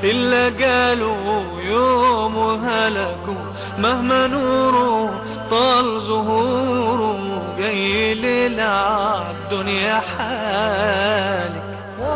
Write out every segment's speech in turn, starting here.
إلا قالوا يوم هلكوا مهما نوره طال ظهوره قيل الدنيا حالك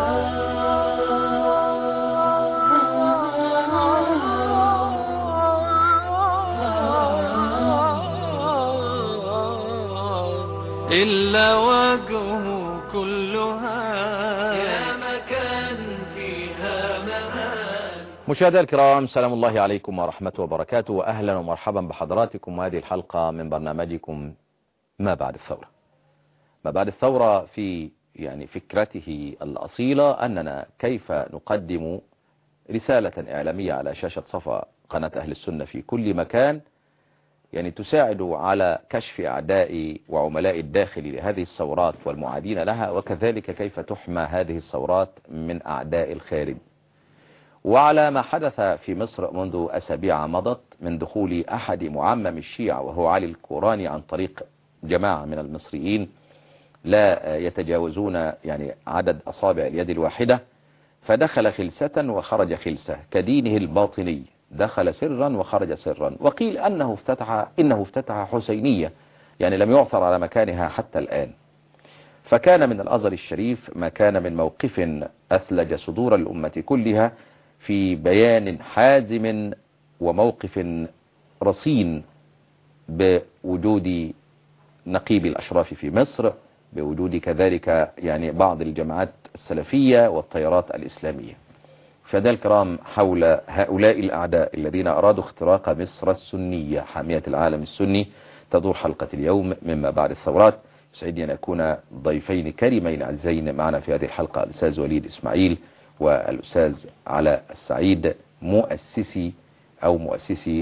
إلا وجهه كلها يا مكان فيها ممال مشاهدينا الكرام سلام الله عليكم ورحمة وبركاته وأهلا ومرحبا بحضراتكم وهذه الحلقة من برنامجكم ما بعد الثورة ما بعد الثورة في يعني فكرته الأصيلة أننا كيف نقدم رسالة إعلامية على شاشة صفا قناة أهل السنة في كل مكان يعني تساعد على كشف أعداء وعملاء الداخل لهذه الثورات والمعادين لها وكذلك كيف تحمى هذه الثورات من أعداء الخارج وعلى ما حدث في مصر منذ أسابيع مضت من دخول أحد معمم الشيعة وهو علي الكوراني عن طريق جماعة من المصريين لا يتجاوزون يعني عدد أصابع اليد الواحدة فدخل خلسة وخرج خلسة كدينه الباطني دخل سرا وخرج سرا وقيل أنه افتتح إنه افتتح حسينية يعني لم يعثر على مكانها حتى الآن فكان من الأزهر الشريف ما كان من موقف أثلج صدور الأمة كلها في بيان حازم وموقف رصين بوجود نقيب الأشراف في مصر بوجود كذلك يعني بعض الجماعات السلفية والتيارات الإسلامية فده الكرام حول هؤلاء الأعداء الذين أرادوا اختراق مصر السنية حامية العالم السني تدور حلقة اليوم مما بعد الثورات يسعدني أن أكون ضيفين كريمين عزيزين معنا في هذه الحلقة الأستاذ وليد إسماعيل والأستاذ علاء السعيد مؤسسي أو مؤسسي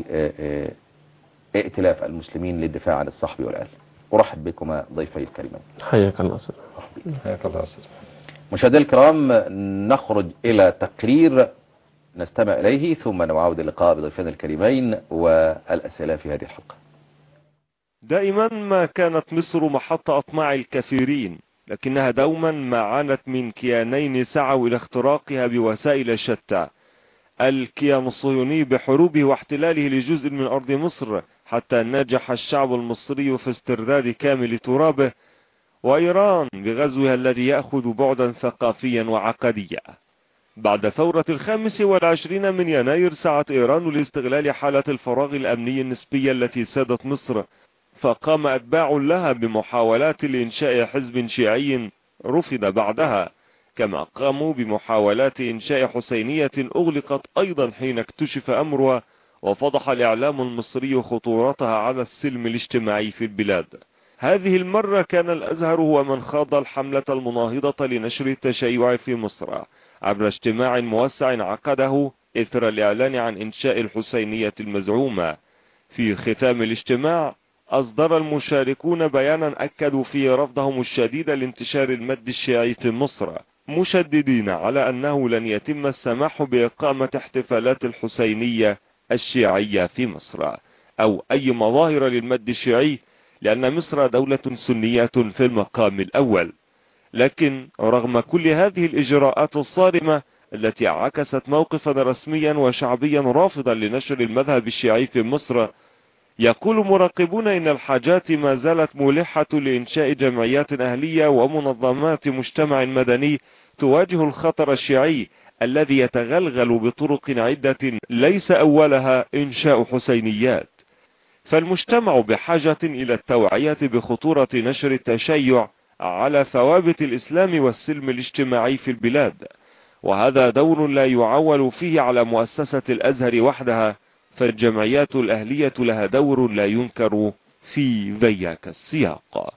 ائتلاف المسلمين للدفاع عن الصحب والأهل أرحب بكما ضيفي الكريمين حياك الله أستاذ حياك الله أستاذ مشاهدينا الكرام نخرج إلى تقرير نستمع إليه ثم نعود اللقاء بضيفنا الكريمين والأسئلة في هذه الحلقة دائما ما كانت مصر محط أطماع الكثيرين لكنها دوما ما عانت من كيانين سعوا إلى اختراقها بوسائل شتى الكيان الصهيوني بحروبه واحتلاله لجزء من أرض مصر حتى نجح الشعب المصري في استرداد كامل ترابه وإيران بغزوها الذي يأخذ بعدا ثقافيا وعقديا بعد ثورة الخامس والعشرين من يناير سعت إيران لاستغلال حالة الفراغ الأمني النسبية التي سادت مصر فقام أتباع لها بمحاولات لإنشاء حزب شيعي رفض بعدها كما قاموا بمحاولات إنشاء حسينية أغلقت أيضا حين اكتشف أمرها وفضح الإعلام المصري خطورتها على السلم الاجتماعي في البلاد هذه المرة كان الأزهر هو من خاض الحملة المناهضة لنشر التشيع في مصر عبر اجتماع موسع عقده إثر الإعلان عن إنشاء الحسينية المزعومة في ختام الاجتماع أصدر المشاركون بيانا أكدوا فيه رفضهم الشديد لانتشار المد الشيعي في مصر مشددين على أنه لن يتم السماح بإقامة احتفالات الحسينية الشيعية في مصر أو أي مظاهر للمد الشيعي لأن مصر دولة سنية في المقام الأول لكن رغم كل هذه الإجراءات الصارمة التي عكست موقفا رسميا وشعبيا رافضا لنشر المذهب الشيعي في مصر يقول مراقبون إن الحاجات ما زالت ملحة لإنشاء جمعيات أهلية ومنظمات مجتمع مدني تواجه الخطر الشيعي الذي يتغلغل بطرق عدة ليس أولها إنشاء حسينيات فالمجتمع بحاجة إلى التوعية بخطورة نشر التشيع على ثوابت الإسلام والسلم الاجتماعي في البلاد وهذا دور لا يعول فيه على مؤسسة الأزهر وحدها فالجمعيات الأهلية لها دور لا ينكر في ذياك السياق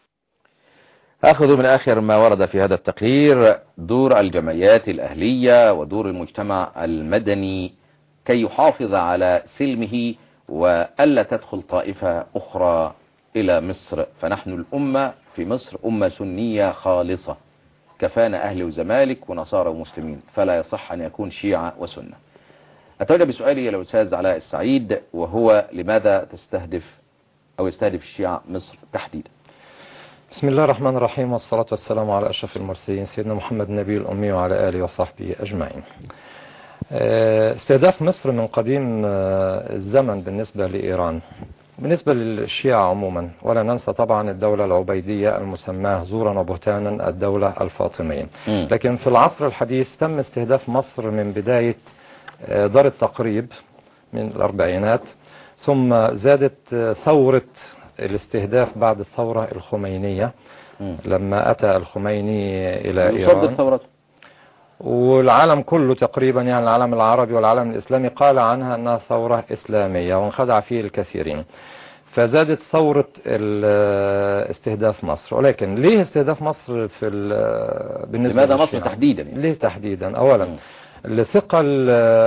أخذ من آخر ما ورد في هذا التقرير دور الجمعيات الأهلية ودور المجتمع المدني كي يحافظ على سلمه وألا تدخل طائفة أخرى إلى مصر فنحن الأمة في مصر أمة سنية خالصة كفانا أهل وزمالك ونصارى ومسلمين فلا يصح أن يكون شيعة وسنة أتوجه بسؤالي إلى الأستاذ علاء السعيد وهو لماذا تستهدف أو يستهدف الشيعة مصر تحديدا بسم الله الرحمن الرحيم والصلاة والسلام على أشرف المرسلين سيدنا محمد النبي الأمي وعلى آله وصحبه أجمعين آه، استهداف مصر من قديم آه، الزمن بالنسبة لإيران بالنسبة للشيعة عموما ولا ننسى طبعا الدولة العبيدية المسماة زورا وبهتانا الدولة الفاطمية مم. لكن في العصر الحديث تم استهداف مصر من بداية آه، دار التقريب من الأربعينات ثم زادت آه، ثورة الاستهداف بعد الثورة الخمينية مم. لما أتى الخميني إلى يصدر إيران ثورته والعالم كله تقريبا يعني العالم العربي والعالم الإسلامي قال عنها أنها ثورة إسلامية وانخدع فيه الكثيرين فزادت ثورة ال- استهداف مصر ولكن ليه استهداف مصر في ال- بالنسبة لماذا مصر للشيعة؟ تحديدا يعني؟ ليه تحديدا أولا مم. لثقل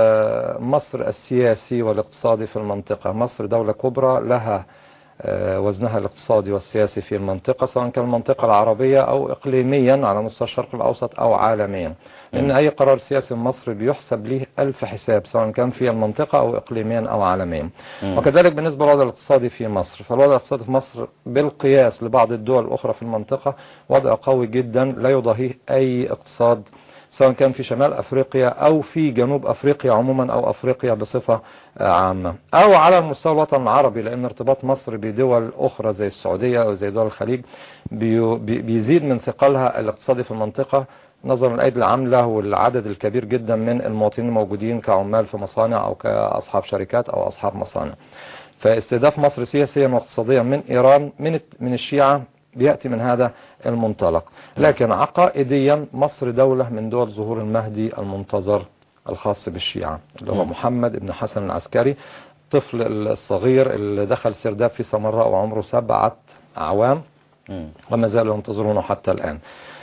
مصر السياسي والاقتصادي في المنطقة مصر دولة كبرى لها آه، وزنها الاقتصادي والسياسي في المنطقة سواء كان المنطقة العربية أو إقليميا على مستوى الشرق الأوسط أو عالميا لأن أي قرار سياسي مصري بيحسب له ألف حساب سواء كان في المنطقة أو إقليميا أو عالميا مم. وكذلك بالنسبة للوضع الاقتصادي في مصر فالوضع الاقتصادي في مصر بالقياس لبعض الدول الأخرى في المنطقة وضع قوي جدا لا يضاهيه أي اقتصاد سواء كان في شمال أفريقيا أو في جنوب أفريقيا عموما أو أفريقيا بصفة آه، عامة أو على مستوى الوطن العربي لأن ارتباط مصر بدول أخرى زي السعودية أو زي دول الخليج بي- بي- بيزيد من ثقلها الاقتصادي في المنطقة نظرا للأيدي العاملة والعدد الكبير جدا من المواطنين الموجودين كعمال في مصانع أو كأصحاب شركات أو أصحاب مصانع فاستهداف مصر سياسيا واقتصاديا من إيران من الت- من الشيعة بيأتي من هذا المنطلق لكن عقائديا مصر دولة من دول ظهور المهدي المنتظر الخاص بالشيعة اللي هو مم. محمد بن حسن العسكري الطفل الصغير اللي دخل سرداب في سمراء وعمره سبعة أعوام مم. وما زالوا ينتظرونه حتى الآن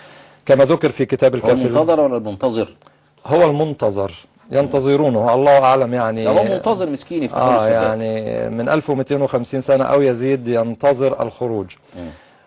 كما ذكر في كتاب هو الكافرين المنتظر ولا المنتظر هو المنتظر ينتظرونه الله أعلم يعني ده هو منتظر مسكين في آه كل السودان. يعني من 1250 سنة أو يزيد ينتظر الخروج مم.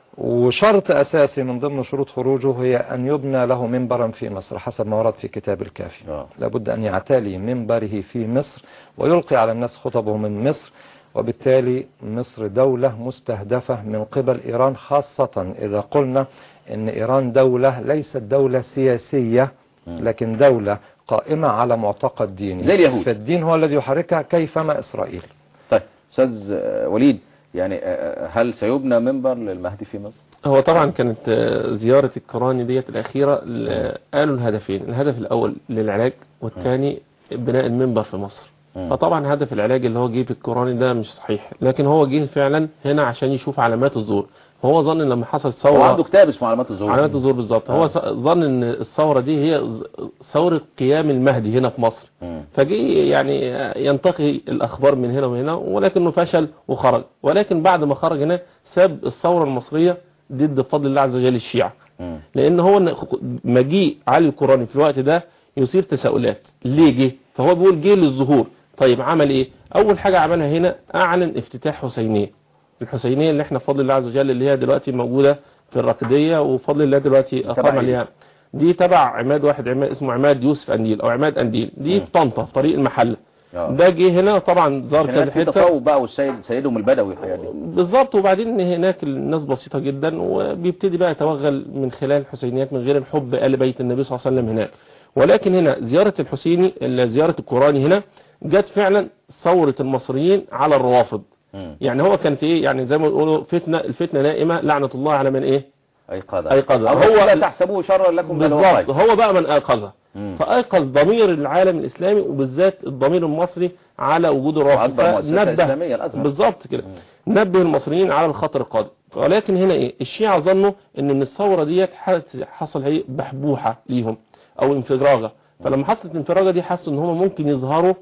وشرط أساسي من ضمن شروط خروجه هي أن يبنى له منبرا في مصر حسب ما ورد في كتاب الكافي آه. لابد أن يعتلي منبره في مصر ويلقي على الناس خطبه من مصر وبالتالي مصر دولة مستهدفة من قبل إيران خاصة إذا قلنا أن إيران دولة ليست دولة سياسية لكن دولة قائمة على معتقد ديني زي اليهود. فالدين هو الذي يحركها كيفما إسرائيل طيب أستاذ آه، وليد يعني آه، هل سيبنى منبر للمهدي في مصر؟ هو طبعا كانت آه، زيارة الكراني ديت الأخيرة ل- قالوا الهدفين الهدف الأول للعلاج والثاني بناء المنبر في مصر مم. فطبعا هدف العلاج اللي هو جه في الكوراني ده مش صحيح لكن هو جه فعلا هنا عشان يشوف علامات الظهور فهو ظن لما حصل هو ثورة عنده كتاب اسمه علامات الظهور علامات الظهور بالظبط هو ظ- ظن ان الثورة دي هي ز- ثورة قيام المهدي هنا في مصر مم. فجي يعني ينتقي الأخبار من هنا وهنا ولكنه فشل وخرج ولكن بعد ما خرج هنا ساب الثورة المصرية ضد بفضل الله عز وجل الشيعة مم. لأن هو إن- مجيء علي القراني في الوقت ده يثير تساؤلات ليه جه فهو بيقول جه للظهور طيب عمل ايه اول حاجة عملها هنا اعلن افتتاح حسينية الحسينية اللي احنا بفضل الله عز وجل اللي هي دلوقتي موجودة في الرقدية وبفضل الله دلوقتي اقام إيه؟ عليها دي تبع عماد واحد عماد اسمه عماد يوسف انديل او عماد انديل دي مم. في طنطا في طريق المحله آه. ده جه هنا طبعا زار هناك كذا في حته تصوف بقى والسيد سيدهم البدوي والحاجات دي بالظبط وبعدين هناك الناس بسيطة جدا وبيبتدي بقى يتوغل من خلال الحسينيات من غير الحب آل بيت النبي صلى الله عليه وسلم هناك ولكن هنا زيارة الحسيني ال- زيارة القراني هنا جت فعلا ثورة المصريين على الروافض مم. يعني هو كانت ايه يعني زي ما بيقولوا فتنة الفتنة نائمة لعنة الله على من ايه أيقظ أيقظ. أو هو- لا تحسبوه شرا لكم بل هو بالظبط خير هو بقى من ايقظها مم. فايقظ ضمير العالم الاسلامي وبالذات الضمير المصري على وجود الروافض وأكبر مؤسسة فنبه إسلامية الأزهر بالظبط كده نبه المصريين على الخطر القادم ولكن هنا ايه الشيعة ظنوا ان من الثورة ديت حس- حصل هي بحبوحة ليهم او انفراجة فلما حصلت الانفراجة دي حسوا ان هم ممكن يظهروا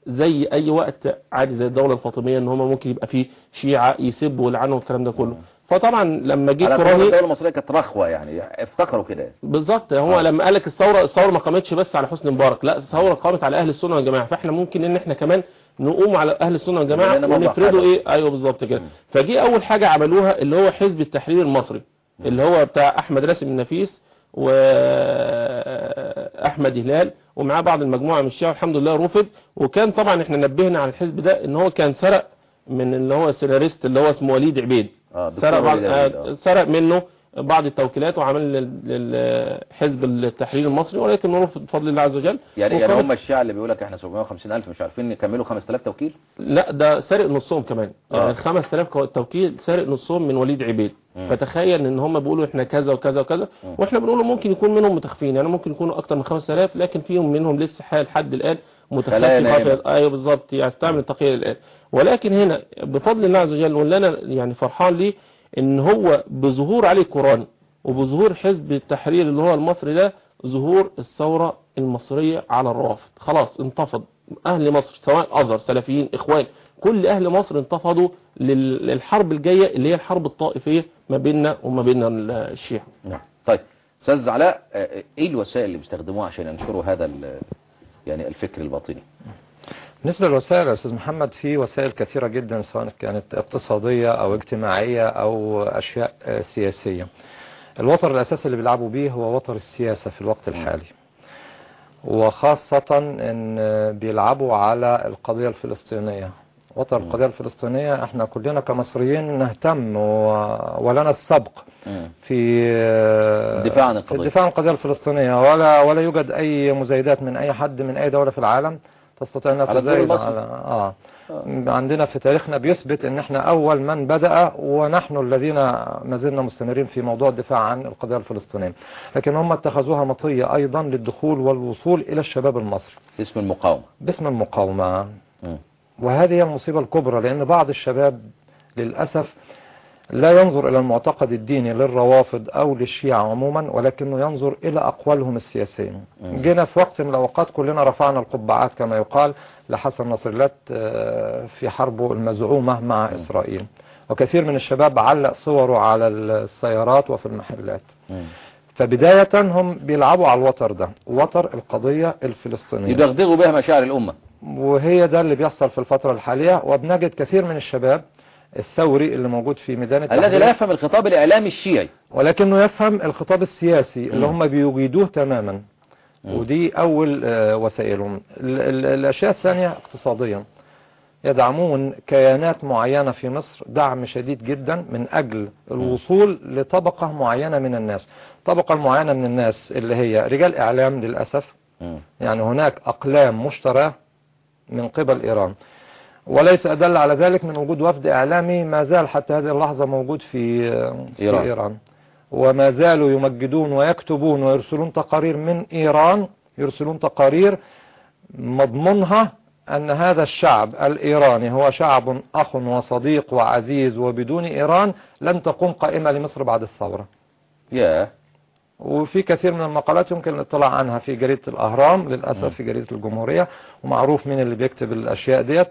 زي اي وقت عادي زي الدولة الفاطمية ان هم ممكن يبقى فيه شيعة يسبوا ويلعنوا والكلام ده كله فطبعا لما جه على فكرة كوراني الدولة المصرية كانت رخوة يعني افتكروا كده بالظبط هو آه. لما قال لك الثوره الثوره ما قامتش بس على حسني مبارك لا الثوره قامت على اهل السنه والجماعه فاحنا ممكن ان احنا كمان نقوم على اهل السنه والجماعه لأن موضوع ونفرضوا حاجة. ايه ايوه بالظبط كده فجي اول حاجه عملوها اللي هو حزب التحرير المصري اللي هو بتاع احمد راسم النفيس واحمد هلال ومعاه بعض المجموعه من الشيعه الحمد لله رفض وكان طبعا احنا نبهنا على الحزب ده ان هو كان سرق من اللي هو السيناريست اللي هو اسمه وليد عبيد اه دكتور سرق بعض وليد عبيد، آه. آه، سرق منه بعض التوكيلات وعمل لل- للحزب التحرير المصري ولكن نرفض بفضل الله عز وجل يعني يعني وقامت- هم الشيعة اللي بيقول لك احنا 750 ألف مش عارفين يكملوا 5000 توكيل لا ده سارق نصهم كمان آه. يعني ال 5000 كو- توكيل سارق نصهم من وليد عبيد مم. فتخيل ان هم بيقولوا احنا كذا وكذا وكذا مم. واحنا بنقول ممكن يكون منهم متخفين يعني ممكن يكونوا اكتر من 5000 لكن فيهم منهم لسه حال لحد الان خلايا متخفي نائمة. حافظ ايوه بالظبط يستعمل التقية الان ولكن هنا بفضل الله عز وجل واللي انا يعني فرحان ليه ان هو بظهور علي القراني وبظهور حزب التحرير اللي هو المصري ده ظهور الثورة المصرية على الروافض خلاص انتفض اهل مصر سواء ازهر سلفيين اخوان كل اهل مصر انتفضوا لل- للحرب الجاية اللي هي الحرب الطائفية ما بيننا وما بين الشيعة نعم طيب استاذ علاء آه، ايه الوسائل اللي بيستخدموها عشان ينشروا هذا ال- يعني الفكر الباطني بالنسبة للوسائل يا أستاذ محمد في وسائل كثيرة جدا سواء كانت اقتصادية أو اجتماعية أو أشياء آه، سياسية الوتر الأساسي اللي بيلعبوا بيه هو وتر السياسة في الوقت الحالي وخاصة ان آه، بيلعبوا على القضية الفلسطينية وتر القضية الفلسطينية احنا كلنا كمصريين نهتم و- ولنا السبق مم. في آه، الدفاع عن في القضية. الدفاع عن القضية الفلسطينية ولا ولا يوجد أي مزايدات من أي حد من أي دولة في العالم تستطيع أنها على الدور تزايد المصري. على آه. عندنا في تاريخنا بيثبت ان احنا اول من بدأ ونحن الذين ما زلنا مستمرين في موضوع الدفاع عن القضية الفلسطينية لكن هم اتخذوها مطية ايضا للدخول والوصول الى الشباب المصري اسم المقاومة باسم المقاومة مم. وهذه هي المصيبة الكبرى لأن بعض الشباب للأسف لا ينظر إلى المعتقد الديني للروافض أو للشيعة عموما ولكنه ينظر إلى أقوالهم السياسية مم. جينا في وقت من الأوقات كلنا رفعنا القبعات كما يقال لحسن نصر الله آه، في حربه المزعومة مع إسرائيل وكثير من الشباب علق صوره على السيارات وفي المحلات مم. فبداية هم بيلعبوا على الوتر ده وتر القضية الفلسطينية يدغدغوا بها مشاعر الأمة وهي ده اللي بيحصل في الفترة الحالية وبنجد كثير من الشباب الثوري اللي موجود في ميدان الذي التحرير لا يفهم الخطاب الإعلامي الشيعي ولكنه يفهم الخطاب السياسي اللي مم. هم بيجيدوه تماما مم. ودي أول آه، وسائلهم ال- ال- الأشياء الثانية اقتصاديا يدعمون كيانات معينة في مصر دعم شديد جدا من أجل الوصول لطبقة معينة من الناس طبقة معينة من الناس اللي هي رجال إعلام للأسف مم. يعني هناك أقلام مشتراه من قبل إيران وليس أدل على ذلك من وجود وفد إعلامي ما زال حتى هذه اللحظة موجود في, في إيران. إيران وما زالوا يمجدون ويكتبون ويرسلون تقارير من إيران يرسلون تقارير مضمونها أن هذا الشعب الإيراني هو شعب أخ وصديق وعزيز وبدون إيران لن تقوم قائمة لمصر بعد الثورة يا وفي كثير من المقالات يمكن الاطلاع عنها في جريدة الأهرام مم. للأسف في جريدة الجمهورية ومعروف مين اللي بيكتب الأشياء ديت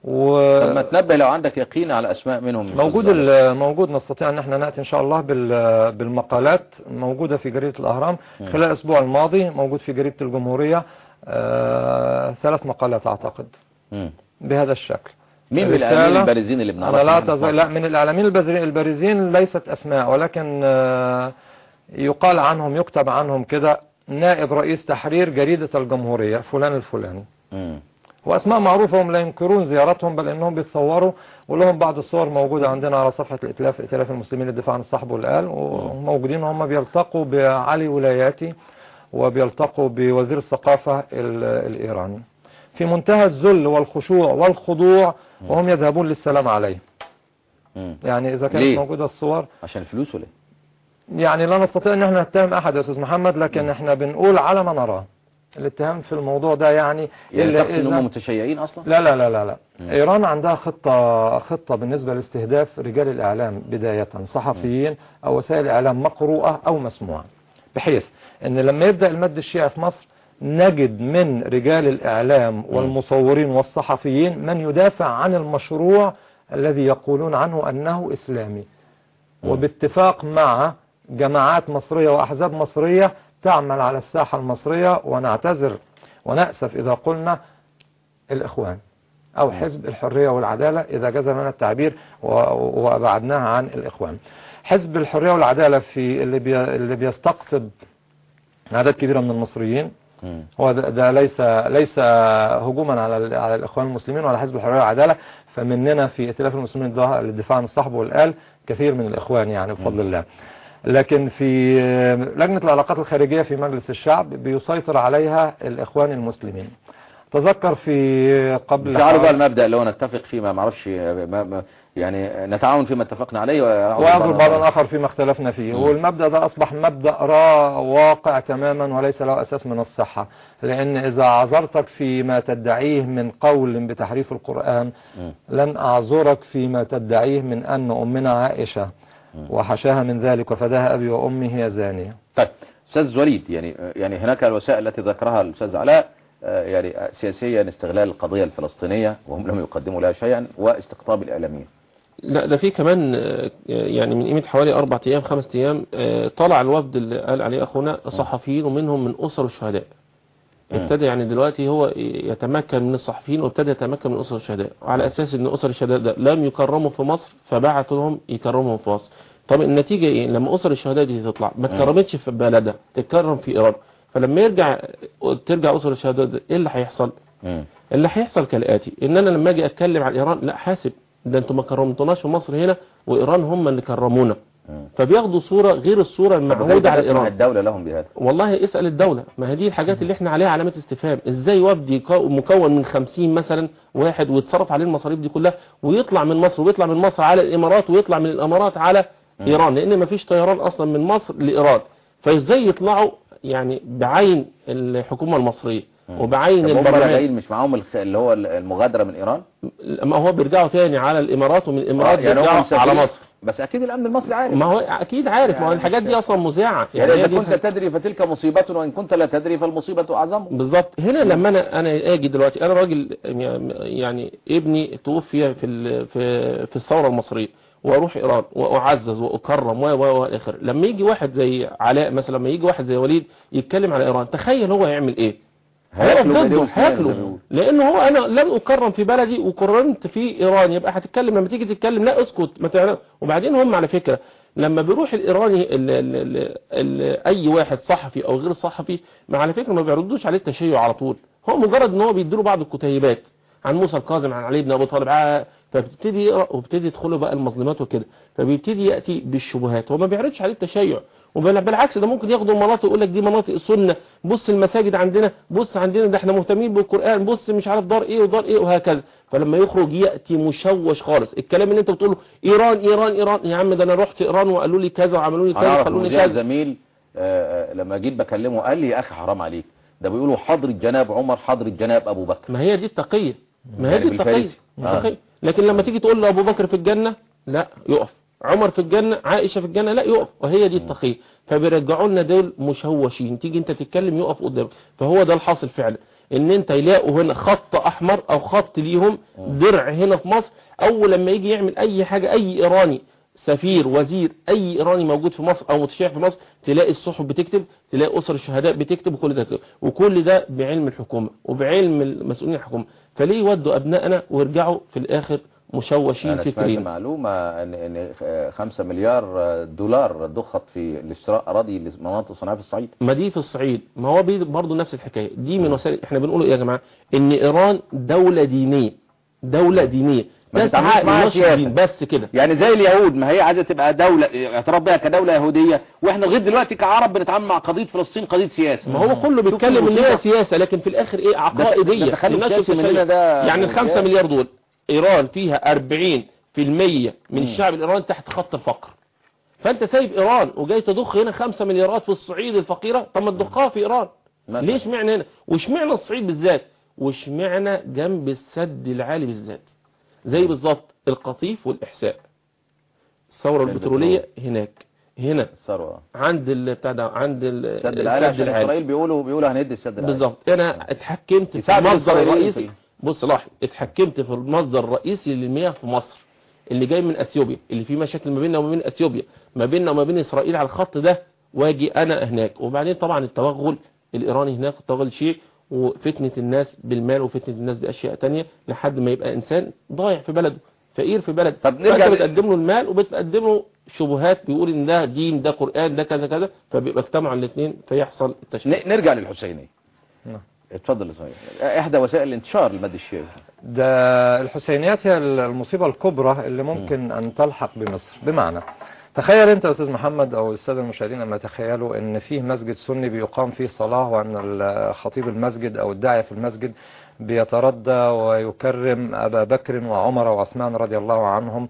طب ما تنبه لو عندك يقين على أسماء منهم موجود ال- موجود نستطيع ان احنا ناتي ان شاء الله بال- بالمقالات موجوده في جريده الاهرام مم. خلال الاسبوع الماضي موجود في جريده الجمهوريه آه، ثلاث مقالات اعتقد مم. بهذا الشكل مين من رسالة- الإعلاميين البارزين اللي انا بنعرفهم لا هنا في تز... مصر؟ لا من الاعلاميين البارزين- البارزين ليست اسماء ولكن آه، يقال عنهم يكتب عنهم كده نائب رئيس تحرير جريده الجمهوريه فلان الفلاني مم. واسماء معروفة هم لا ينكرون زيارتهم بل انهم بيتصوروا ولهم بعض الصور موجودة عندنا على صفحة الائتلاف ائتلاف المسلمين للدفاع عن الصحب والآل وموجودين هم بيلتقوا بعلي ولاياتي وبيلتقوا بوزير الثقافة ال- الإيراني في منتهى الذل والخشوع والخضوع وهم يذهبون للسلام عليه مم. يعني إذا كانت ليه؟ موجودة الصور عشان الفلوس ولا إيه؟ يعني لا نستطيع ان احنا نتهم احد يا استاذ محمد لكن احنا بنقول على ما نراه الاتهام في الموضوع ده يعني يعني إلا تقصد ان إذا- هم متشيعين اصلا لا لا لا لا لا مم. ايران عندها خطة خطة بالنسبة لاستهداف رجال الاعلام بداية صحفيين او وسائل اعلام مقروءة او مسموعة بحيث ان لما يبدأ المد الشيعي في مصر نجد من رجال الاعلام والمصورين والصحفيين من يدافع عن المشروع الذي يقولون عنه انه اسلامي وباتفاق مع جماعات مصرية وأحزاب مصرية تعمل على الساحة المصرية ونعتذر ونأسف إذا قلنا الإخوان أو حزب الحرية والعدالة إذا جاز لنا التعبير و- وأبعدناها عن الإخوان حزب الحرية والعدالة في اللي, بي اللي بيستقطب عدد كبيرة من المصريين مم. هو ده, ده ليس ليس هجوما على ال- على الاخوان المسلمين ولا حزب الحريه والعداله فمننا في ائتلاف المسلمين ده- للدفاع عن الصحب والآل كثير من الاخوان يعني بفضل الله لكن في لجنة العلاقات الخارجية في مجلس الشعب بيسيطر عليها الإخوان المسلمين تذكر في قبل جعلوا بقى حوالي- المبدأ اللي هو نتفق فيه ما معرفش ما ما يعني نتعاون فيما اتفقنا عليه ويعذر بعض آخر فيما اختلفنا فيه مم. والمبدأ ده أصبح مبدأ را واقع تماما وليس له أساس من الصحة لأن إذا عذرتك فيما تدعيه من قول بتحريف القرآن مم. لن أعذرك فيما تدعيه من أن أمنا عائشة وحشاها من ذلك وفداها أبي وأمي هي زانية طيب استاذ وليد يعني يعني هناك الوسائل التي ذكرها الاستاذ علاء آه، يعني سياسيا استغلال القضية الفلسطينية وهم لم يقدموا لها شيئا واستقطاب الإعلاميين لا ده في كمان آه، يعني من قيمة حوالي أربع أيام خمس أيام آه، طلع الوفد اللي قال عليه أخونا صحفيين ومنهم من أسر الشهداء مم. ابتدى يعني دلوقتي هو يتمكن من الصحفيين وابتدى يتمكن من أسر الشهداء وعلى أساس أن أسر الشهداء ده لم يكرموا في مصر فبعتوا لهم يكرمهم في مصر طب النتيجة إيه لما أسر الشهداء دي تطلع ما اتكرمتش في بلدها تتكرم في إيران فلما يرجع ترجع أسر الشهداء ده إيه اللي هيحصل مم. اللي هيحصل كالآتي ان انا لما اجي اتكلم عن ايران لا حاسب ده انتوا ما كرمتوناش في مصر هنا وايران هم اللي كرمونا مم. فبياخدوا صورة غير الصورة المعهودة على تسمح ايران الدولة لهم بهذا والله اسأل الدولة ما هي دي الحاجات اللي احنا عليها علامة استفهام ازاي وفد يكو- مكون من خمسين مثلا واحد ويتصرف عليه المصاريف دي كلها ويطلع من مصر ويطلع من مصر على الامارات ويطلع من الامارات على ايران لان ما فيش طيران اصلا من مصر لايران فازاي يطلعوا يعني بعين الحكومة المصرية وبعين طب هم البرلمان راجعين مش معاهم الخ- اللي هو المغادرة من إيران ما هو بيرجعوا تاني على الامارات ومن الامارات آه، يعني هم بيرجعوا مسافرين. على مصر بس أكيد الأمن المصري عارف ما هو اكيد عارف ما هو يعني الحاجات مش- دي اصلا مذاعه يعني هي إذا دي كنت الحاجة- تدري فتلك مصيبة وإن كنت لا تدري فالمصيبة أعظم بالظبط هنا لما انا انا اجي دلوقتي انا راجل يعني ابني توفي في ال- في في الثوره المصريه واروح ايران واعزز واكرم و و و اخر لما يجي واحد زي علاء مثلا لما يجي واحد زي وليد يتكلم على ايران تخيل هو هيعمل ايه هيقف هياكلوا ضده بإيديهم سنين زي ما هياكله بيقولوا. لانه هو انا لم اكرم في بلدي وكرمت في ايران يبقى هتتكلم لما تيجي تتكلم لا اسكت ما تعرف وبعدين هم على فكره لما بيروح الايراني ال ال ال ال اي واحد صحفي او غير صحفي ما على فكره ما بيردوش عليه التشيع على طول هو مجرد ان هو بيديله بعض الكتيبات عن موسى الكاظم عن علي بن ابي طالب ع- فبتبتدي يقرا وبتبتدي يدخله بقى المظلمات وكده فبيبتدي ياتي بالشبهات هو ما بيعرضش عليه التشيع وبالعكس ده ممكن ياخدوا مناطق يقول لك دي مناطق سنه بص المساجد عندنا بص عندنا ده احنا مهتمين بالقران بص مش عارف دار ايه ودار ايه وهكذا فلما يخرج ياتي مشوش خالص الكلام اللي انت بتقوله ايران ايران ايران يا عم ده انا رحت ايران وقالوا لي كذا وعملوا لي أنا كذا أعرف وخلوني مذيع كذا زميل آه، آه، لما جيت بكلمه قال لي يا أخي حرام عليك ده بيقولوا حضرة جناب عمر حضرة جناب أبو بكر ما هي دي التقية ما هي يعني دي التقية بالفارسي. آه. التقية. لكن لما تيجي تقول له ابو بكر في الجنة لا يقف عمر في الجنة عائشة في الجنة لا يقف وهي دي التقية فبيرجعوا لنا دول مشوشين تيجي انت تتكلم يقف قدامك فهو ده الحاصل فعلا ان انت يلاقوا هنا خط احمر او خط ليهم درع هنا في مصر اول لما يجي يعمل اي حاجة اي ايراني سفير وزير اي ايراني موجود في مصر او متشيع في مصر تلاقي الصحف بتكتب تلاقي اسر الشهداء بتكتب وكل ده وكل ده بعلم الحكومة وبعلم المسؤولين الحكومة فليه يودوا ابنائنا ويرجعوا في الاخر مشوشين أنا سمعت فكريا معلومة أن أن آه، خمسة مليار آه، دولار ضخت في الاشتراء أراضي لمناطق صناعية في الصعيد ما دي في الصعيد ما هو بي- برضه نفس الحكاية دي من وسائل احنا بنقول ايه يا جماعة ان ايران دولة دينية دولة دينية ما بس تتعاملش عقل معاها مش سياسة. دين بس كده يعني زي اليهود ما هي عايزة تبقى دولة اعتراف بها كدولة يهودية واحنا لغاية دلوقتي كعرب بنتعامل مع قضية فلسطين قضية سياسة ما هو كله بيتكلم ان هي سياسة لكن في الاخر ايه عقائدية ده تخلف الناس سياسي بتتكلم. مننا ده يعني الخمسة يعني- مليار دول ايران فيها 40 في المية من الشعب الايراني تحت خط الفقر فانت سايب ايران وجاي تضخ هنا 5 مليارات في الصعيد الفقيرة طب ما تضخها في ايران مثلا. ليش معنى هنا واشمعنى الصعيد بالذات واشمعنى جنب السد العالي بالذات زي بالظبط القطيف والاحساء الثورة البترولية هناك هنا الثروة عند ال- بتاع ده عند ال- السد العالي عشان اسرائيل بيقولوا بيقولوا هندي السد العالي بالظبط انا اتحكمت في يساعد المصدر الإسرائيليين الرئيسي في- بص لاحظ اتحكمت في المصدر الرئيسي للمياه في مصر اللي جاي من اثيوبيا اللي فيه مشاكل ما بيننا وما بين اثيوبيا ما بيننا وما بين اسرائيل على الخط ده واجي انا هناك وبعدين طبعا التوغل الايراني هناك التوغل الشيعي وفتنة الناس بالمال وفتنة الناس باشياء تانية لحد ما يبقى انسان ضايع في بلده فقير في بلده طب نرجع فانت ل- بتقدم له المال وبتقدم له شبهات بيقول ان ده دين ده قرآن ده كذا كذا فبيبقى اجتمعوا الاثنين فيحصل التشكيل ن- نرجع للحسينية نعم. اتفضل يا صهيب احدى وسائل الانتشار المد الشيعي ده الحسينيات هي المصيبة الكبرى اللي ممكن أن تلحق بمصر بمعنى تخيل انت يا استاذ محمد او الساده المشاهدين لما يتخيلوا ان فيه مسجد سني بيقام فيه صلاه وان خطيب المسجد او الداعيه في المسجد بيتردى ويكرم ابا بكر وعمر وعثمان رضي الله عنهم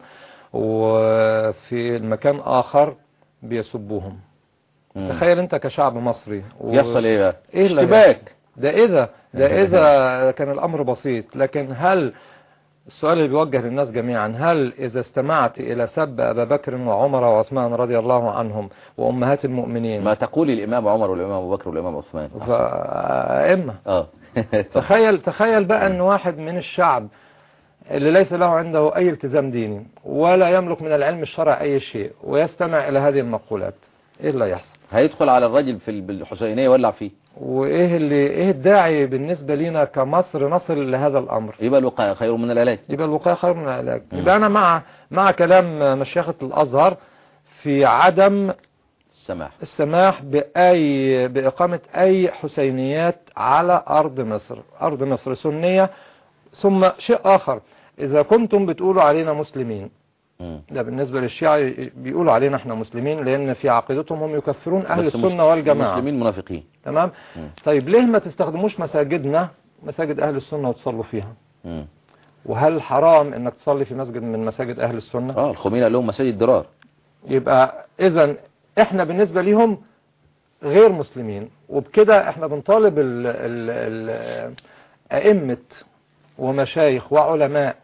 وفي المكان اخر بيسبوهم مم. تخيل انت كشعب مصري و- يحصل ايه بقى ايه اللي اشتباك ده اذا ده اذا كان الامر بسيط لكن هل السؤال اللي بيوجه للناس جميعا هل اذا استمعت الى سب ابا بكر وعمر وعثمان رضي الله عنهم وامهات المؤمنين ما تقول الامام عمر والامام ابو بكر والامام عثمان فائمه اه تخيل تخيل بقى ان واحد من الشعب اللي ليس له عنده اي التزام ديني ولا يملك من العلم الشرعي اي شيء ويستمع الى هذه المقولات ايه اللي يحصل هيدخل على الراجل في ال- الحسينيه يولع فيه وايه اللي ايه الداعي بالنسبه لنا كمصر نصل لهذا الامر يبقى الوقايه خير من العلاج يبقى الوقايه خير من العلاج مم. يبقى انا مع مع كلام مشيخه الازهر في عدم السماح السماح باي باقامه اي حسينيات على ارض مصر ارض مصر سنيه ثم شيء اخر اذا كنتم بتقولوا علينا مسلمين مم. ده بالنسبه للشيعة بيقولوا علينا احنا مسلمين لان في عقيدتهم هم يكفرون اهل بس السنه مس- والجماعه المسلمين منافقين تمام مم. طيب ليه ما تستخدموش مساجدنا مساجد اهل السنه وتصلوا فيها مم. وهل حرام انك تصلي في مسجد من مساجد اهل السنة اه الخمينة لهم مساجد درار يبقى اذا احنا بالنسبة ليهم غير مسلمين وبكده احنا بنطالب ال ال ال ائمة ومشايخ وعلماء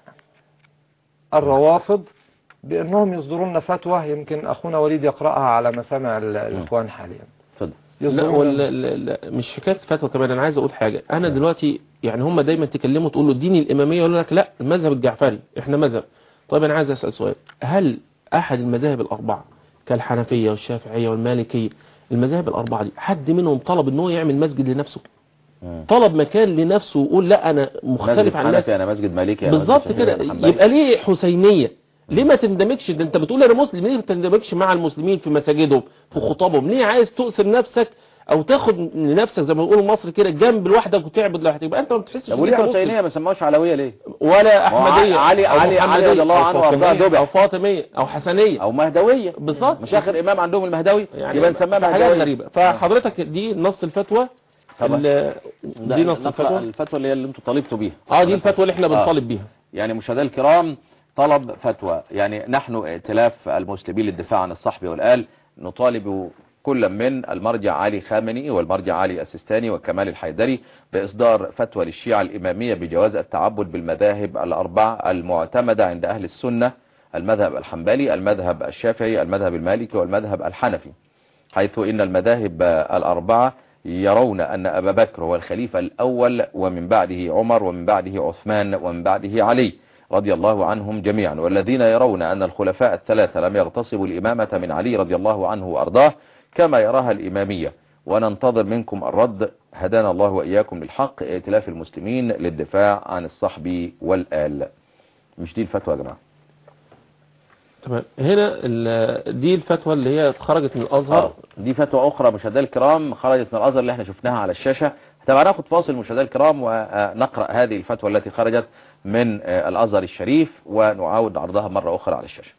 الروافض بانهم يصدروا لنا فتوى يمكن اخونا وليد يقرأها على مسامع ال- الاخوان حاليا اتفضل لا يصدروا ولا لا لا مش حكايه فتوى كمان انا عايز اقول حاجه انا دلوقتي يعني هم دايما تكلموا تقول له الدين الاماميه يقول لك لا المذهب الجعفري احنا مذهب طيب انا عايز اسال سؤال هل احد المذاهب الاربعه كالحنفيه والشافعيه والمالكيه المذاهب الاربعه دي حد منهم طلب ان هو يعمل مسجد لنفسه مم. طلب مكان لنفسه ويقول لا انا مسجد مختلف عن الناس حنفي انا مسجد مالكي أنا بالظبط مسجد كده حنبلي. يبقى ليه حسينيه ليه ما تندمجش ده انت بتقول انا مسلم ليه ما تندمجش مع المسلمين في مساجدهم في خطابهم ليه عايز تؤثر نفسك او تاخد لنفسك زي ما بيقولوا مصر كده جنب لوحدك وتعبد لوحدك يبقى انت ما بتحسش طب ان وليه انت مسلم. حسينية ما سموهاش علوية ليه ولا ما هو احمديه علي- أو علي- علي محمدية رضي الله أو عنه وأرضاه فاطمية ذبح. او فاطميه او حسنيه او مهدوية بالظبط مش اخر امام عندهم المهدوي يعني يبقى نسميها حاجات مهدوية غريبه فحضرتك دي نص الفتوى طبعا. ال- لا، دي نص نقرأ الفتوى الفتوى اللي هي اللي انتوا طالبتوا بيها اه دي الفتوى اللي احنا آه. بنطالب بيها يعني مشاهدينا الكرام طلب فتوى يعني نحن ائتلاف المسلمين للدفاع عن الصحب والآل نطالب كل من المرجع علي خامنئي والمرجع علي السيستاني والكمال الحيدري بإصدار فتوى للشيعة الإمامية بجواز التعبد بالمذاهب الأربع المعتمدة عند أهل السنة المذهب الحنبلي المذهب الشافعي المذهب المالكي والمذهب الحنفي حيث إن المذاهب الأربعة يرون أن أبا بكر هو الخليفة الأول ومن بعده عمر ومن بعده عثمان ومن بعده علي رضي الله عنهم جميعا والذين يرون أن الخلفاء الثلاثة لم يغتصبوا الإمامة من علي رضي الله عنه وأرضاه كما يراها الإمامية وننتظر منكم الرد هدانا الله وإياكم للحق ائتلاف المسلمين للدفاع عن الصحب والآل مش دي الفتوى يا جماعة تمام هنا ال- دي الفتوى اللي هي خرجت من الازهر آه. دي فتوى أخرى مشاهدينا الكرام خرجت من الأزهر اللي احنا شفناها على الشاشة طبعا ناخد فاصل مشاهدينا الكرام ونقرأ هذه الفتوى التي خرجت من آه، الأزهر الشريف ونعاود عرضها مرة أخرى على الشاشة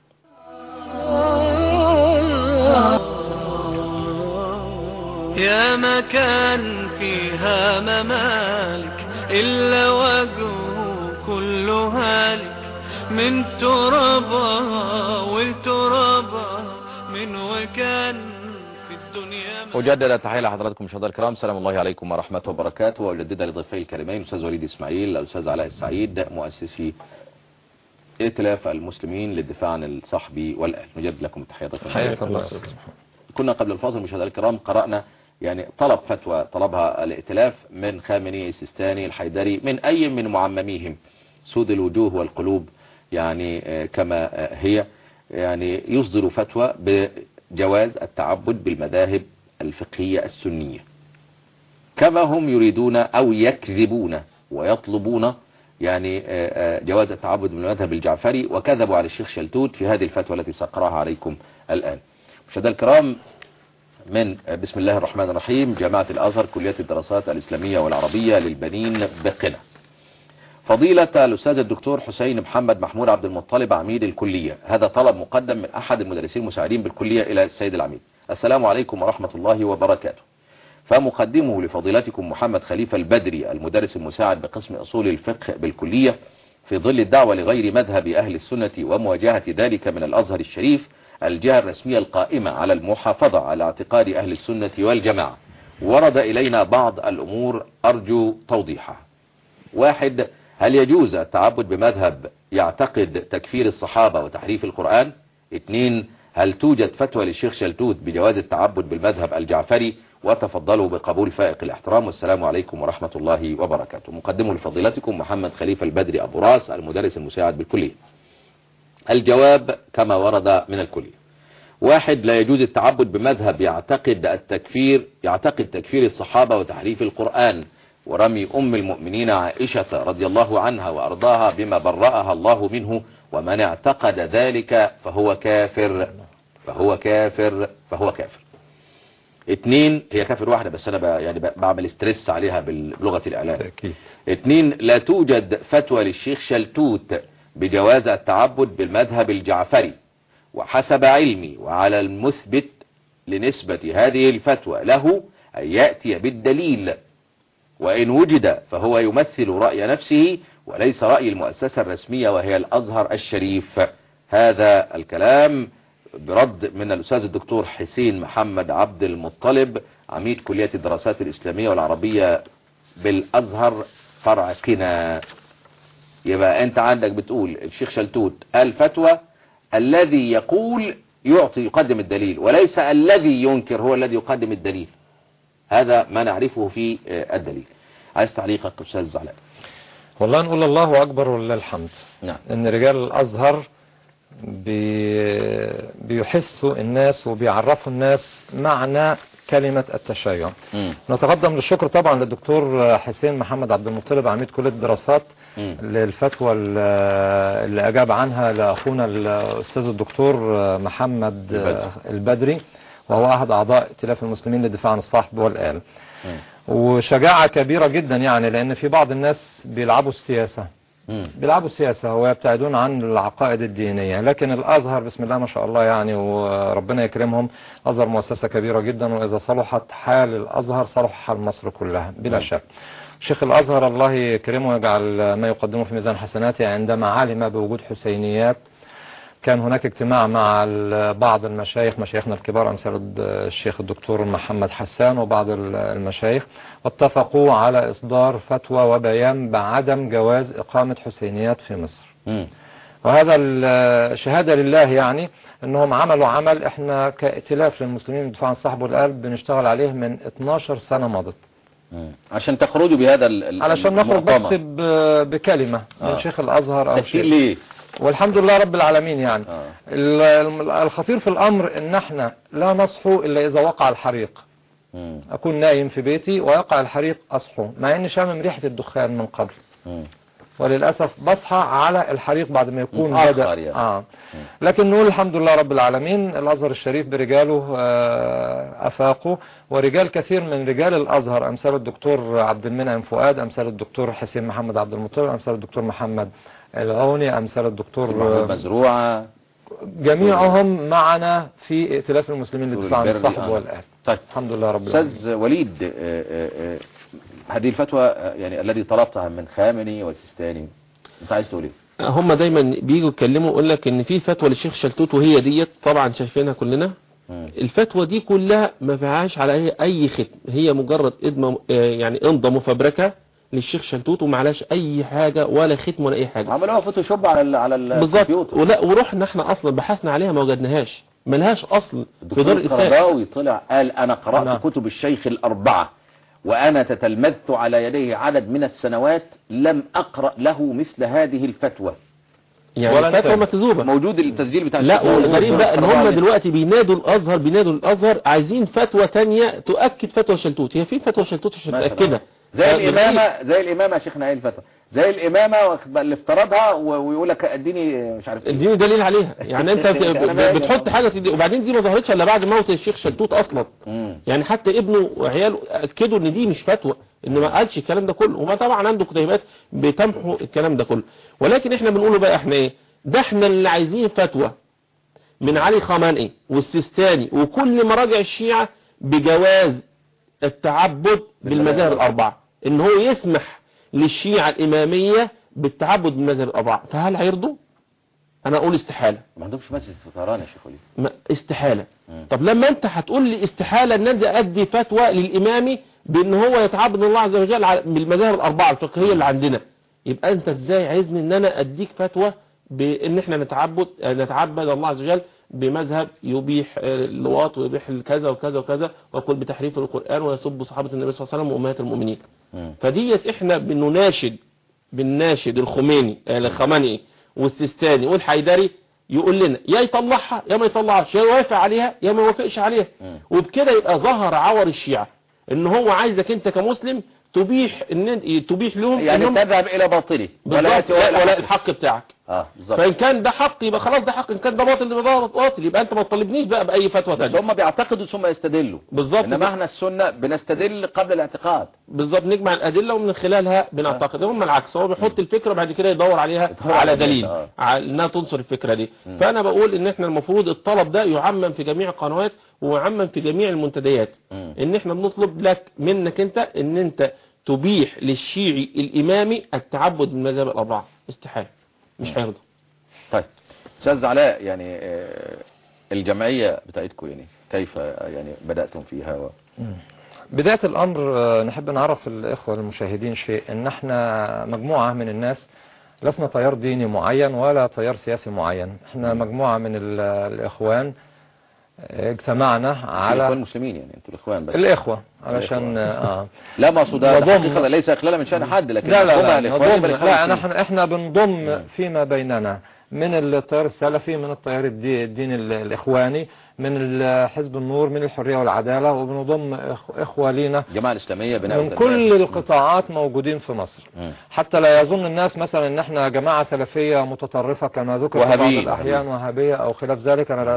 يا مكان فيها ممالك إلا وجهه كل هالك من ترابها والترابها من وكان في الدنيا مالك أجدد تحية لحضراتكم مشاهدينا الكرام سلام الله عليكم ورحمة وبركاته وأجدد لضيفي الكريمين الأستاذ وليد إسماعيل الأستاذ علاء السعيد مؤسسي ائتلاف المسلمين للدفاع عن الصحب والآل نجدد لكم تحياتكم حياك الله كنا قبل الفاصل مشاهدينا الكرام قرأنا يعني طلب فتوى طلبها الائتلاف من خامنئي السيستاني الحيدري من أي من معمميهم سود الوجوه والقلوب يعني آه، كما آه، هي يعني يصدر فتوى بجواز التعبد بالمذاهب الفقهية السنية كما هم يريدون أو يكذبون ويطلبون يعني آه، آه، جواز التعبد بالمذهب الجعفري وكذبوا على الشيخ شلتوت في هذه الفتوى التي سأقرأها عليكم الآن مشاهدينا الكرام من بسم الله الرحمن الرحيم جامعة الأزهر كلية الدراسات الإسلامية والعربية للبنين بقنا فضيلة الأستاذ الدكتور حسين محمد محمود عبد المطلب عميد الكلية هذا طلب مقدم من أحد المدرسين المساعدين بالكلية إلى السيد العميد السلام عليكم ورحمة الله وبركاته فمقدمه لفضيلتكم محمد خليفة البدري المدرس المساعد بقسم أصول الفقه بالكلية في ظل الدعوة لغير مذهب أهل السنة ومواجهة ذلك من الأزهر الشريف الجهة الرسمية القائمة على المحافظة على اعتقاد أهل السنة والجماعة ورد إلينا بعض الأمور أرجو توضيحها واحد هل يجوز التعبد بمذهب يعتقد تكفير الصحابة وتحريف القرآن اثنين هل توجد فتوى للشيخ شلتوت بجواز التعبد بالمذهب الجعفري وتفضلوا بقبول فائق الاحترام والسلام عليكم ورحمة الله وبركاته مقدمه لفضيلتكم محمد خليفة البدري أبو راس المدرس المساعد بالكلية الجواب كما ورد من الكلية واحد لا يجوز التعبد بمذهب يعتقد التكفير يعتقد تكفير الصحابة وتحريف القرآن ورمي أم المؤمنين عائشة رضي الله عنها وأرضاها بما برأها الله منه ومن اعتقد ذلك فهو كافر فهو كافر فهو كافر اتنين هي كافر واحدة بس انا ب- يعني ب- بعمل استرس عليها بلغة الاعلام تأكيد اتنين لا توجد فتوى للشيخ شلتوت بجواز التعبد بالمذهب الجعفري وحسب علمي وعلى المثبت لنسبة هذه الفتوى له أن يأتي بالدليل وإن وجد فهو يمثل رأي نفسه وليس رأي المؤسسة الرسمية وهي الأزهر الشريف هذا الكلام برد من الأستاذ الدكتور حسين محمد عبد المطلب عميد كلية الدراسات الإسلامية والعربية بالأزهر فرع قنا يبقى أنت عندك بتقول الشيخ شلتوت الفتوى الذي يقول يعطي يقدم الدليل وليس الذي ينكر هو الذي يقدم الدليل هذا ما نعرفه في آه، الدليل عايز تعليقك أستاذ زعلان والله نقول الله أكبر ولله الحمد نعم ان رجال الازهر بي بيحسوا الناس وبيعرفوا الناس معنى كلمة التشيع مم. نتقدم للشكر طبعا للدكتور حسين محمد عبد المطلب عميد كلية الدراسات مم. للفتوى ال- اللي أجاب عنها لأخونا الأستاذ الدكتور محمد البدري. البدري وهو أحد أعضاء ائتلاف المسلمين للدفاع عن الصحب والآل مم. وشجاعة كبيرة جدا يعني لأن في بعض الناس بيلعبوا السياسة مم. بيلعبوا السياسة ويبتعدون عن العقائد الدينية لكن الأزهر بسم الله ما شاء الله يعني وربنا يكرمهم أزهر مؤسسة كبيرة جدا وإذا صلحت حال الأزهر صلح حال مصر كلها بلا نعم. شك شيخ الأزهر الله يكرمه ويجعل ما يقدمه في ميزان حسناته عندما علم بوجود حسينيات كان هناك اجتماع مع ال- بعض المشايخ مشايخنا الكبار أمثال الشيخ الدكتور محمد حسان وبعض ال- المشايخ واتفقوا على إصدار فتوى وبيان بعدم جواز إقامة حسينيات في مصر مم. وهذا ال- شهادة لله يعني انهم عملوا عمل احنا كائتلاف للمسلمين للدفاع عن الصحب والقلب بنشتغل عليه من 12 سنة مضت مم. عشان تخرجوا بهذا ال- ال- علشان نخرج المؤتمر. بس ب- بكلمة آه. من شيخ الازهر او تفكير شيء ليه والحمد لله رب العالمين يعني آه. ال- الم- الخطير في الامر ان احنا لا نصحو الا اذا وقع الحريق مم. اكون نايم في بيتي ويقع الحريق اصحو مع اني شامم ريحة الدخان من قبل مم. وللأسف بصحى على الحريق بعد ما يكون متأخر بدأ يعني. آه. لكن نقول الحمد لله رب العالمين الأزهر الشريف برجاله آه، أفاقوا ورجال كثير من رجال الأزهر أمثال الدكتور عبد المنعم فؤاد أمثال الدكتور حسين محمد عبد المطلب أمثال الدكتور محمد العوني أمثال الدكتور محمود آه، مزروعة جميعهم معنا في ائتلاف المسلمين دكتور للدفاع عن البري، الصحب آه. والأهل طيب الحمد لله رب العالمين أستاذ وليد آه، آه، آه، هذه الفتوى آه، يعني الذي طلبتها من خامني والسيستاني انت عايز تقول ايه هم دايما بيجوا يتكلموا يقول لك ان في فتوى للشيخ شلتوت وهي ديت طبعا شايفينها كلنا مم. الفتوى دي كلها ما فيهاش على اي اي ختم هي مجرد ادمه آه، يعني امضه مفبركه للشيخ شلتوت ومعلاش اي حاجه ولا ختم ولا اي حاجه عملوها فوتوشوب على ال على بالظبط الكمبيوتر ولا ورحنا احنا اصلا بحثنا عليها ما وجدناهاش ملهاش اصل في دار الدكتور الافتاء القرضاوي طلع قال انا قرأت نعم. كتب الشيخ الاربعة وانا تتلمذت على يديه عدد من السنوات لم اقرأ له مثل هذه الفتوى يعني ولا الفتوى انت- مكذوبه موجود التسجيل بتاع لا الشيخ والغريب بقى ان هم القرضاوي. دلوقتي بينادوا الازهر بينادوا الازهر عايزين فتوى تانية تؤكد فتوى شلتوت هي في فتوى شلتوت عشان مثلاً. تاكدها زي ده الامامه زي الامامه يا شيخنا ايه الفتوى زي الامامه واخد بال- اللي افترضها و- ويقول لك اديني مش عارف ايه اديني دليل عليها يعني انت بت- أنا مالي. بتحط حاجة تدي وبعدين دي ما ظهرتش الا بعد موت الشيخ شلتوت اصلا مم. يعني حتى ابنه وعياله اكدوا ان دي مش فتوى ان ما قالش الكلام ده كله وما طبعا عنده كتيبات بتمحو الكلام ده كله ولكن احنا بنقوله بقى احنا ايه ده احنا اللي عايزين فتوى من علي خامنئي والسيستاني وكل مراجع الشيعة بجواز التعبد بالمذاهب الاربعه ان هو يسمح للشيعة الامامية بالتعبد بالمذاهب الاربعه فهل هيرضوا انا اقول استحالة ما عندهمش مسجد في طهران يا شيخ وليد ما- استحالة مم. طب لما انت هتقول لي استحالة ان انا ادي فتوى للامامي بان هو يتعبد الله عز وجل على- بالمذاهب الاربعة الفقهية اللي عندنا يبقى انت ازاي عايزني ان انا اديك فتوى بان احنا نتعبد نتعبد الله عز وجل بمذهب يبيح آه، اللواط ويبيح كذا وكذا وكذا ويقول بتحريف القرآن ويسب صحابة النبي صلى الله عليه وسلم وامهات المؤمنين مم. فديت احنا بنناشد بنناشد الخميني آه، الخمنئي والسيستاني والحيدري يقول لنا يا يطلعها يا ما يطلعهاش يا يوافق عليها يا ما يوافقش عليها مم. وبكده يبقى ظهر عور الشيعة ان هو عايزك انت كمسلم تبيح ان تبيح لهم يعني انهم تذهب الى باطله ولا بالظبط ياتي ولا, ولا ولا حق. الحق بتاعك اه بالظبط فان كان ده حق يبقى خلاص ده حق ان كان ده باطل يبقى ده باطل يبقى انت ما تطالبنيش بقى باي فتوى بس ثانيه هم بيعتقدوا ثم يستدلوا بالظبط انما احنا السنه بنستدل قبل الاعتقاد بالظبط نجمع الأدلة ومن خلالها بنعتقد هم العكس هو بيحط الفكرة بعد كده يدور عليها يدور على عليها، دليل آه. على انها تنصر الفكرة دي مم. فأنا بقول ان احنا المفروض الطلب ده يعمم في جميع القنوات ويعمم في جميع المنتديات مم. ان احنا بنطلب لك منك انت ان انت تبيح للشيعي الإمامي التعبد بالمذهب الأربعة استحالة مش هيرضى طيب استاذ علاء يعني آه، الجمعيه بتاعتكم يعني كيف آه، يعني بداتم فيها و... بداية الأمر آه، نحب نعرف الإخوة المشاهدين شيء إن احنا مجموعة من الناس لسنا تيار ديني معين ولا تيار سياسي معين احنا مجموعة من ال- الإخوان آه، اجتمعنا الاخوان على المسلمين يعني انتوا الاخوان بس الإخوة علشان الإخوة. آه لا ما اقصد ده نضم- حقيقه ليس اخلالا من شان حد لكن لا لا هم لا الإخوان نضم يبقى الإخوان لا المسلمين. نحن احنا بنضم مم. فيما بيننا من التيار السلفي من التيار الدي- الديني ال- الإخواني من ال- حزب النور من الحرية والعدالة وبنضم إخ- إخوة لينا الجماعه الاسلاميه بناء من وتنمية. كل القطاعات موجودين في مصر مم. حتى لا يظن الناس مثلا ان احنا جماعة سلفية متطرفة كما ذكر في بعض وهابيين. الاحيان وهابية او خلاف ذلك انا لا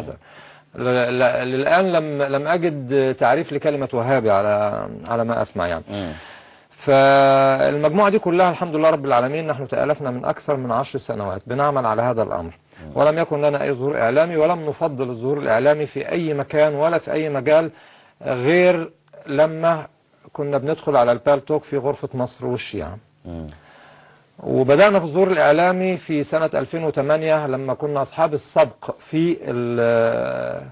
ل- ل- للان لم لم اجد تعريف لكلمة وهابي على على ما اسمع يعني مم. فالمجموعة دي كلها الحمد لله رب العالمين نحن تألفنا من أكثر من عشر سنوات بنعمل على هذا الأمر ولم يكن لنا أي ظهور إعلامي ولم نفضل الظهور الإعلامي في أي مكان ولا في أي مجال غير لما كنا بندخل على البالتوك في غرفة مصر والشيعة مم. وبدأنا في الظهور الإعلامي في سنة 2008 لما كنا أصحاب السبق في ال-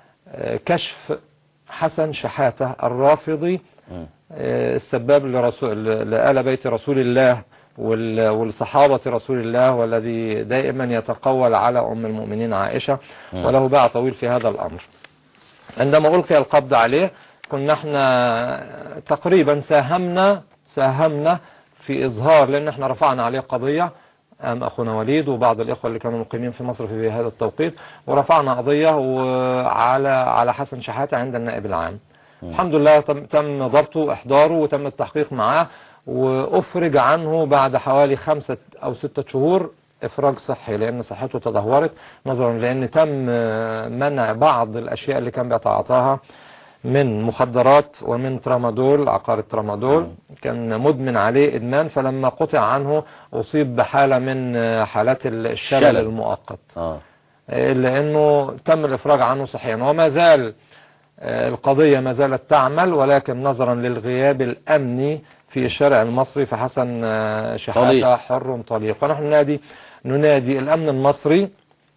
كشف حسن شحاتة الرافضي مم. السباب لرسول لآل بيت رسول الله وال- والصحابة رسول الله والذي دائما يتقول على أم المؤمنين عائشة مم. وله باع طويل في هذا الأمر عندما ألقي القبض عليه كنا احنا تقريبا ساهمنا ساهمنا في إظهار لأن احنا رفعنا عليه قضية أم أخونا وليد وبعض الإخوة اللي كانوا مقيمين في مصر في هذا التوقيت ورفعنا قضية وعلى على حسن شحاتة عند النائب العام الحمد لله تم, تم ضبطه وإحضاره وتم التحقيق معاه وأفرج عنه بعد حوالي خمسة أو ستة شهور إفراج صحي لأن صحته تدهورت نظرا لأن تم منع بعض الأشياء اللي كان بيتعاطاها من مخدرات ومن ترامادول عقار الترامادول كان مدمن عليه إدمان فلما قطع عنه أصيب بحالة من حالات الشلل شلل. المؤقت اه إلا أنه تم الإفراج عنه صحيا وما زال آه، القضية ما زالت تعمل ولكن نظرا للغياب الأمني في الشارع المصري فحسن آه، شحاتة طليق. حر طليق ونحن ننادي ننادي الأمن المصري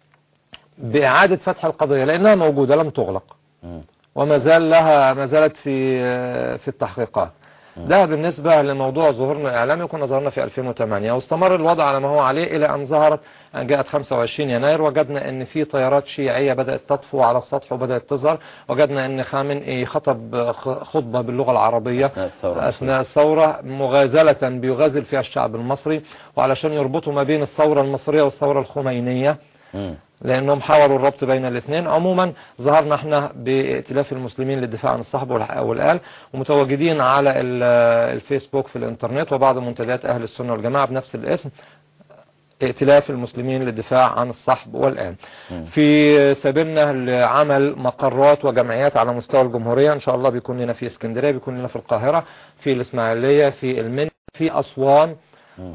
بإعادة فتح القضية لأنها موجودة لم تغلق مم. وما زال لها ما زالت في في التحقيقات ده بالنسبة لموضوع ظهورنا الإعلامي كنا ظهرنا في 2008 واستمر الوضع على ما هو عليه إلى أن ظهرت أن جاءت 25 يناير وجدنا أن في طيارات شيعية بدأت تطفو على السطح وبدأت تظهر وجدنا أن خامنئي خطب خ- خطبة باللغة العربية أثناء الثورة أثناء الثورة مغازلة بيغازل فيها الشعب المصري وعلشان يربطوا ما بين الثورة المصرية والثورة الخمينية مم. لانهم حاولوا الربط بين الاثنين عموما ظهرنا احنا بائتلاف المسلمين للدفاع عن الصحب والح- والآل ومتواجدين على ال- الفيسبوك في الانترنت وبعض منتديات اهل السنة والجماعة بنفس الاسم ائتلاف المسلمين للدفاع عن الصحب والآن مم. في سبيلنا لعمل مقرات وجمعيات على مستوى الجمهورية ان شاء الله بيكون لنا في اسكندرية بيكون لنا في القاهرة في الاسماعيلية في المنيا في اسوان مم.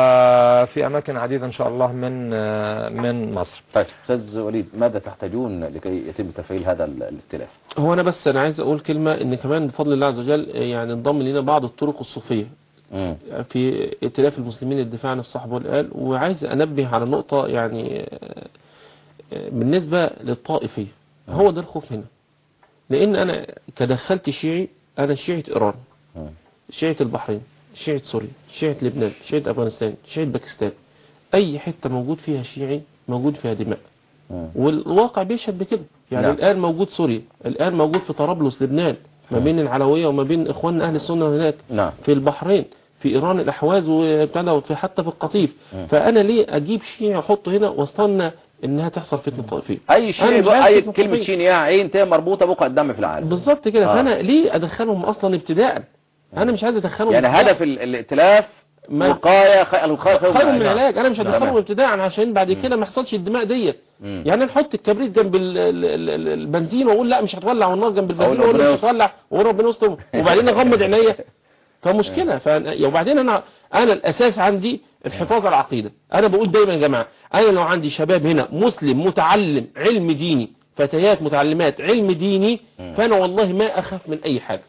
وفي اماكن عديدة ان شاء الله من من مصر طيب استاذ وليد ماذا تحتاجون لكي يتم تفعيل هذا ال- الائتلاف هو انا بس انا عايز اقول كلمة ان كمان بفضل الله عز وجل يعني انضم لنا بعض الطرق الصوفية مم. في ائتلاف المسلمين للدفاع عن الصحب والآل وعايز انبه على نقطة يعني آه، آه، بالنسبة للطائفية هو ده الخوف هنا لان انا كدخلت شيعي انا شيعة ايران مم. شيعة البحرين شيعة سوريا شيعة لبنان شيعة افغانستان شيعة باكستان اي حتة موجود فيها شيعي موجود فيها دماء مم. والواقع بيشهد بكده يعني نعم. الآن موجود سوريا الآن موجود في طرابلس لبنان ما بين العلوية وما بين إخواننا أهل السنة هناك نعم في البحرين في إيران الأحواز وابتدى وفي حتى في القطيف مم. فأنا ليه أجيب شيء أحطه هنا واستنى إنها تحصل فتنة طائفية اي أنا شيء مش بقى عايز اي فتنة كلمة طائفية. شين يا عين تاء مربوطة بقى الدم في العالم بالظبط كده آه. فأنا ليه أدخلهم أصلا ابتداء أنا مش عايز أدخلهم يعني ابتداء. هدف ال- الائتلاف ما- وقاية خ- الوقاية خير خير من العلاج. العلاج انا مش نعم. هدخلهم ابتداء عشان بعد كده ما يحصلش الدماء ديت مم. يعني نحط الكبريت جنب ال- ال- ال- البنزين واقول لا مش هتولع والنار جنب البنزين أقول واقول ربنا مش هتولع واقول ربنا يستر وبعدين اغمض عينيا فمشكله ف وبعدين انا انا الاساس عندي الحفاظ على العقيده انا بقول دايما يا جماعه انا لو عندي شباب هنا مسلم متعلم علم ديني فتيات متعلمات علم ديني مم. فانا والله ما اخاف من اي حاجه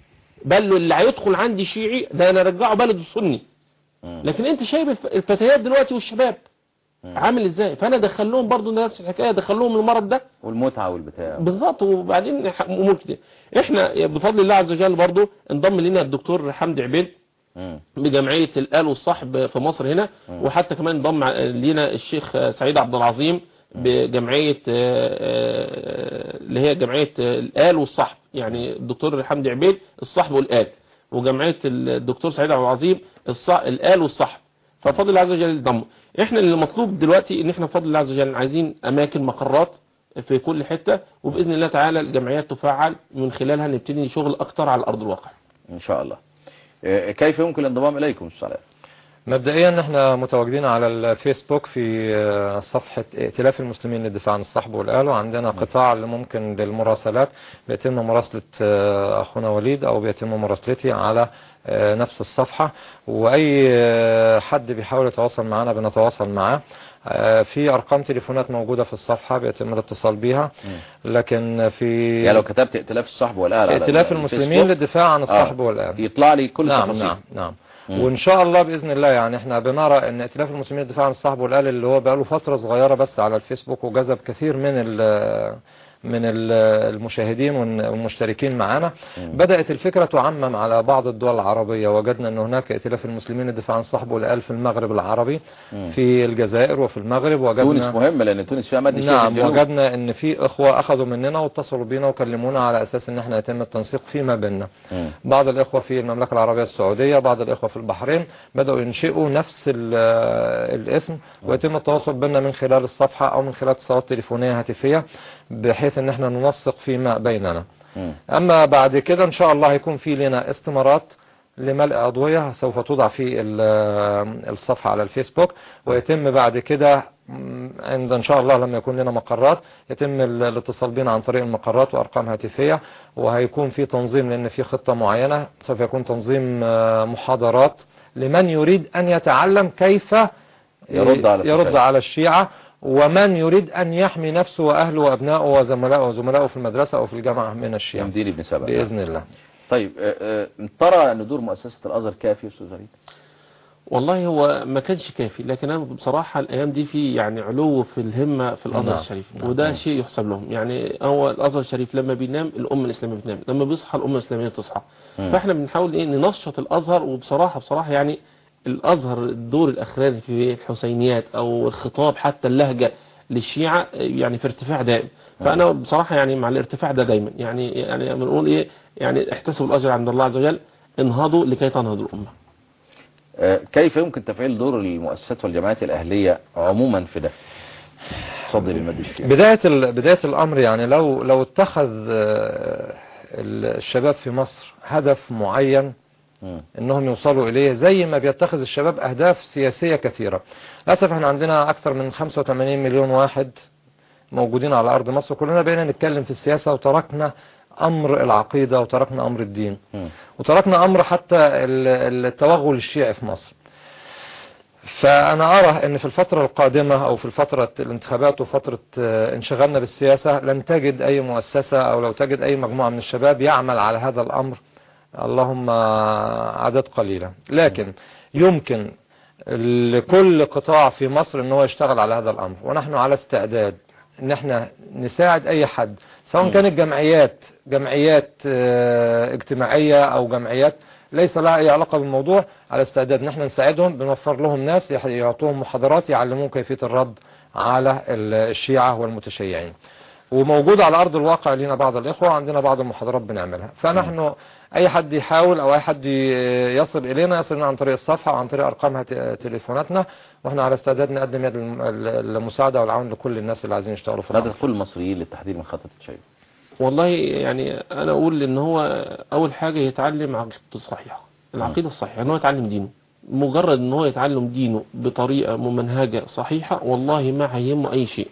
بل اللي هيدخل عندي شيعي ده انا ارجعه بلده سني مم. لكن انت شايف الف- الفتيات دلوقتي والشباب مم. عامل ازاي فانا ادخل لهم برضه نفس الحكايه ادخل لهم المرض ده والمتعة والبتاع بالظبط وبعدين ح- امور كتير احنا بفضل الله عز وجل برضه انضم لنا الدكتور حمدي عبيد مم. بجمعيه الآل والصحب في مصر هنا مم. وحتى كمان انضم ع- لينا الشيخ سعيد عبد العظيم بجمعيه آه، آه، اللي هي جمعيه آه، الآل والصحب يعني الدكتور حمدي عبيد الصحب والآل وجمعيه الدكتور سعيد عبد العظيم الص- الآل والصحب ففضل الله عز وجل انضموا احنا اللي مطلوب دلوقتي ان احنا بفضل الله عز وجل عايزين اماكن مقرات في كل حتة وبإذن الله تعالى الجمعيات تفعل من خلالها نبتدي شغل أكتر على أرض الواقع ان شاء الله آه، كيف يمكن الانضمام اليكم الصلاة مبدئيا احنا متواجدين على الفيسبوك في آه، صفحة ائتلاف المسلمين للدفاع عن الصحب والآل وعندنا قطاع اللي ممكن للمراسلات بيتم مراسلة آه، أخونا وليد أو بيتم مراسلتي على آه، نفس الصفحة وأي آه، حد بيحاول يتواصل معنا بنتواصل معاه آه، في أرقام تليفونات موجودة في الصفحة بيتم الاتصال بيها لكن في يعني لو كتبت ائتلاف الصحب والآل على ائتلاف ال- المسلمين الفيسبوك، للدفاع عن الصحب آه، والآل يطلع لي كل نعم تفاصيل نعم نعم مم. وان شاء الله باذن الله يعني احنا بنرى ان ائتلاف المسلمين للدفاع عن الصحب والآل اللي هو بقاله فتره صغيره بس على الفيسبوك وجذب كثير من ال من ال- المشاهدين والن- والمشتركين معنا بدأت الفكرة تعمم على بعض الدول العربية وجدنا أن هناك ائتلاف المسلمين للدفاع عن الصحب والآل في المغرب العربي مم. في الجزائر وفي المغرب تونس وجدنا مهمة لان تونس فيها مادة شيء نعم في الجنوب. وجدنا ان في اخوة اخذوا مننا واتصلوا بينا وكلمونا على اساس ان احنا يتم التنسيق فيما بيننا مم. بعض الإخوة في المملكة العربية السعودية بعض الإخوة في البحرين بدأوا ينشئوا نفس ال- الاسم ويتم التواصل بيننا من خلال الصفحة أو من خلال اتصالات تليفونية هاتفية بحيث ان احنا ننسق فيما بيننا مم. أما بعد كده إن شاء الله هيكون في لنا استمارات لملء أضوية سوف توضع في ال- الصفحة على الفيسبوك ويتم بعد كده م، عند إن شاء الله لما يكون لنا مقرات يتم ال- الاتصال بنا عن طريق المقرات وأرقام هاتفية وهيكون في تنظيم لأن في خطة معينة سوف يكون تنظيم آه، محاضرات لمن يريد أن يتعلم كيف يرد على يرد الفساد. على الشيعة ومن يريد أن يحمي نفسه وأهله وأبنائه وزملائه وزملائه في المدرسة أو في الجامعة من الشيعة يمديني ابن سبع بإذن الله طيب آه، آه، ترى ان دور مؤسسة الازهر كافي يا استاذ وليد والله هو ما كانش كافي لكن انا بصراحة الايام دي في يعني علو في الهمة في الازهر نعم. الشريف نعم. وده شيء يحسب لهم يعني هو الازهر الشريف لما بينام الامة الاسلامية بتنام لما بيصحى الامة الاسلامية تصحى مم. فاحنا بنحاول ايه ننشط الازهر وبصراحة بصراحة يعني الازهر الدور الاخراني في الحسينيات او الخطاب حتى اللهجة للشيعة يعني في ارتفاع دائم فانا بصراحة يعني مع الارتفاع ده دايما يعني يعني بنقول ايه يعني احتسبوا الاجر عند الله عز وجل انهضوا لكي تنهض الامة آه، كيف يمكن تفعيل دور المؤسسات والجماعات الأهلية عموما في ده تصدي للمد الشيعي بداية ال- بداية الأمر يعني لو لو اتخذ آه، الشباب في مصر هدف معين مم. انهم يوصلوا اليه زي ما بيتخذ الشباب اهداف سياسية كثيرة للاسف احنا عندنا اكثر من 85 مليون واحد موجودين على ارض مصر كلنا بقينا نتكلم في السياسة وتركنا امر العقيدة وتركنا امر الدين مم. وتركنا امر حتى ال- التوغل الشيعي في مصر فانا ارى ان في الفترة القادمة او في الفترة الانتخابات وفترة آه، انشغالنا بالسياسة لن تجد اي مؤسسة او لو تجد اي مجموعة من الشباب يعمل على هذا الامر اللهم عدد قليلة لكن يمكن لكل قطاع في مصر ان هو يشتغل على هذا الامر ونحن على استعداد ان احنا نساعد اي حد سواء كانت جمعيات جمعيات آه، اجتماعية او جمعيات ليس لها اي علاقة بالموضوع على استعداد ان احنا نساعدهم بنوفر لهم ناس يح- يعطوهم محاضرات يعلمون كيفية الرد على ال- الشيعة والمتشيعين وموجود على ارض الواقع لنا بعض الاخوة عندنا بعض المحاضرات بنعملها فنحن اي حد يحاول او اي حد ي- يصل الينا يصل لنا عن طريق الصفحة او عن طريق ارقام هت- تليفوناتنا واحنا على استعداد نقدم يد الم- ال- المساعدة والعون لكل الناس اللي عايزين يشتغلوا في ماذا الأمر. تقول المصريين للتحذير من خطة التشيع والله يعني انا اقول ان هو اول حاجة يتعلم عقيدته الصحيحة العقيدة الصحيحة ان هو يتعلم دينه مجرد ان هو يتعلم دينه بطريقة ممنهجة صحيحة والله ما هيهمه اي شيء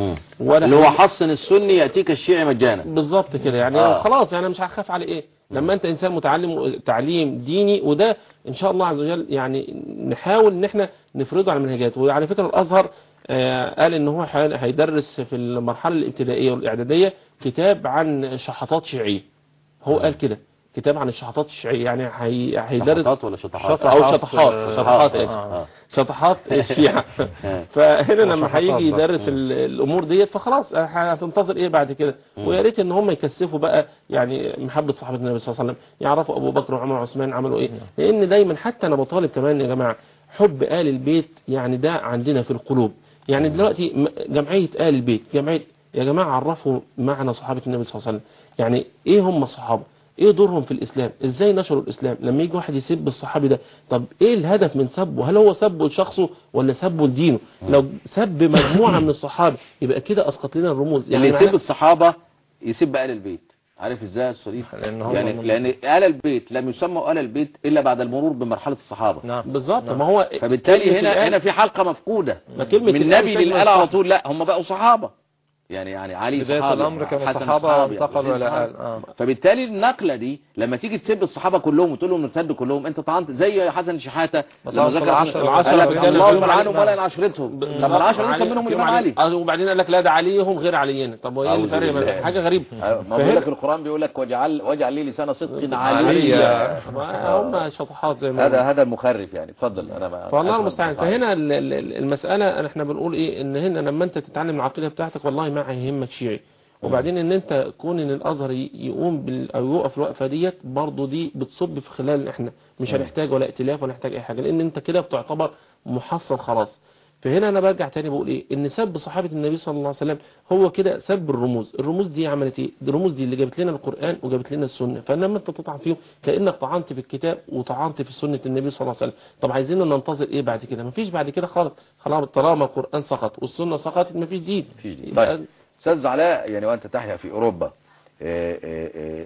ولا اللي هو هي- حصن السني يأتيك الشيعي مجانا بالظبط كده يعني آه. خلاص يعني أنا مش هخاف على ايه لما انت انسان متعلم تعليم ديني وده ان شاء الله عز وجل يعني نحاول ان احنا نفرضه على المنهجات وعلى فكرة الازهر آه، قال ان هو حي- هيدرس في المرحلة الابتدائية والاعدادية كتاب عن شحطات شيعية هو قال كده كتاب عن الشحطات الشيعية يعني هي- هيدرس شطحات ولا شطحات شطح او شطحات، شطحات آه، شطحات آه، اسف آه. شطحات الشيعة آه. فهنا لما وشحطات هيجي بقى. يدرس ال- الامور ديت فخلاص هتنتظر ايه بعد كده ويا ريت ان هم يكثفوا بقى يعني محبه صحابه النبي صلى الله عليه وسلم يعرفوا ابو بكر وعمر وعثمان عملوا ايه لان دايما حتى انا بطالب كمان يا جماعه حب آل البيت يعني ده عندنا في القلوب يعني دلوقتي م- جمعيه آل البيت جمعيه يا جماعه عرفوا معنى صحابه النبي صلى الله عليه وسلم يعني ايه هم الصحابه ايه دورهم في الاسلام ازاي نشروا الاسلام لما يجي واحد يسب الصحابي ده طب ايه الهدف من سبه هل هو سبه لشخصه ولا سبه لدينه لو سب مجموعة من الصحابة يبقى كده اسقط لنا الرموز اللي معناه- يسب الصحابة يسب آل البيت عارف ازاي يا الصديق لأن هم يعني من- لأن آل البيت لم يسموا آل البيت إلا بعد المرور بمرحلة الصحابة نعم بالظبط ما هو فبالتالي كلمة هنا الآن- هنا في حلقة مفقودة ما كلمة من الآن النبي تشمل للآل على الصحابة. طول لا هم بقوا صحابة يعني يعني علي بداية صحابي الأمر كانوا حسن صحابة صحابي، وانتقلوا حسين إلى صحابي. آل آه. فبالتالي النقلة دي لما تيجي تسب الصحابة كلهم وتقول لهم ارتدوا كلهم انت طعنت زي حسن شحاتة لما طعنت ذكر العشرة- قال لك العشرة اللهم فيهم لعنهم علي. ولا ينعشرتهم ب- لما العشرة دي علي- كان منهم فيهم الإمام علي آه، وبعدين قال لك لا ده عليهم غير علينا طب وايه أعوذ الفرق بالله. ما- حاجة غريبة أيوة، ما بيقول لك القرآن بيقول لك واجعل واجعل لي لسان صدق علي ما هم شطحات زي ما هذا قلنا. هذا المخرف يعني اتفضل انا ما فالله أسمع المستعان المقاطعة. فهنا ال- ال- ال- المسألة احنا بنقول ايه ان هنا لما انت تتعلم العقيدة بتاعتك والله ما هيهمك شيعي وبعدين ان انت كون ان الازهر ي- يقوم بال او يوقف الوقفه ديت برضه دي بتصب في خلال احنا مش هنحتاج ولا ائتلاف ولا نحتاج اي حاجه لان انت كده بتعتبر محصل خلاص فهنا انا برجع تاني بقول ايه ان سب صحابه النبي صلى الله عليه وسلم هو كده سب الرموز الرموز دي عملت ايه دي الرموز دي اللي جابت لنا القران وجابت لنا السنه فلما انت تطعن فيهم كانك طعنت في الكتاب وطعنت في سنه النبي صلى الله عليه وسلم طب عايزين ننتظر ايه بعد كده مفيش بعد كده خالص خلاص طالما القران سقط والسنه سقطت مفيش دين مفيش دين. يبقى- طيب. استاذ علاء يعني وانت تحيا في اوروبا إيه إيه إيه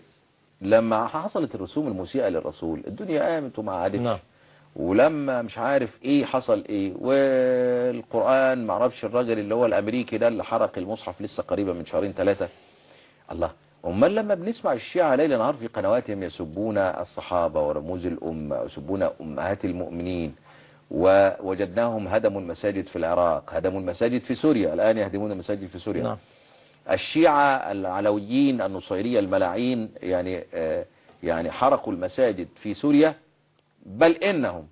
لما حصلت الرسوم المسيئة للرسول الدنيا قامت وما عادتش نعم. ولما مش عارف ايه حصل ايه والقرآن معرفش الراجل اللي هو الامريكي ده اللي حرق المصحف لسه قريبا من شهرين ثلاثة الله امال لما بنسمع الشيعة ليل نهار في قنواتهم يسبون الصحابة ورموز الامة ويسبون امهات المؤمنين ووجدناهم هدموا المساجد في العراق هدموا المساجد في سوريا الان يهدمون المساجد في سوريا نعم. الشيعة العلويين النصيرية الملاعين يعني آه يعني حرقوا المساجد في سوريا بل إنهم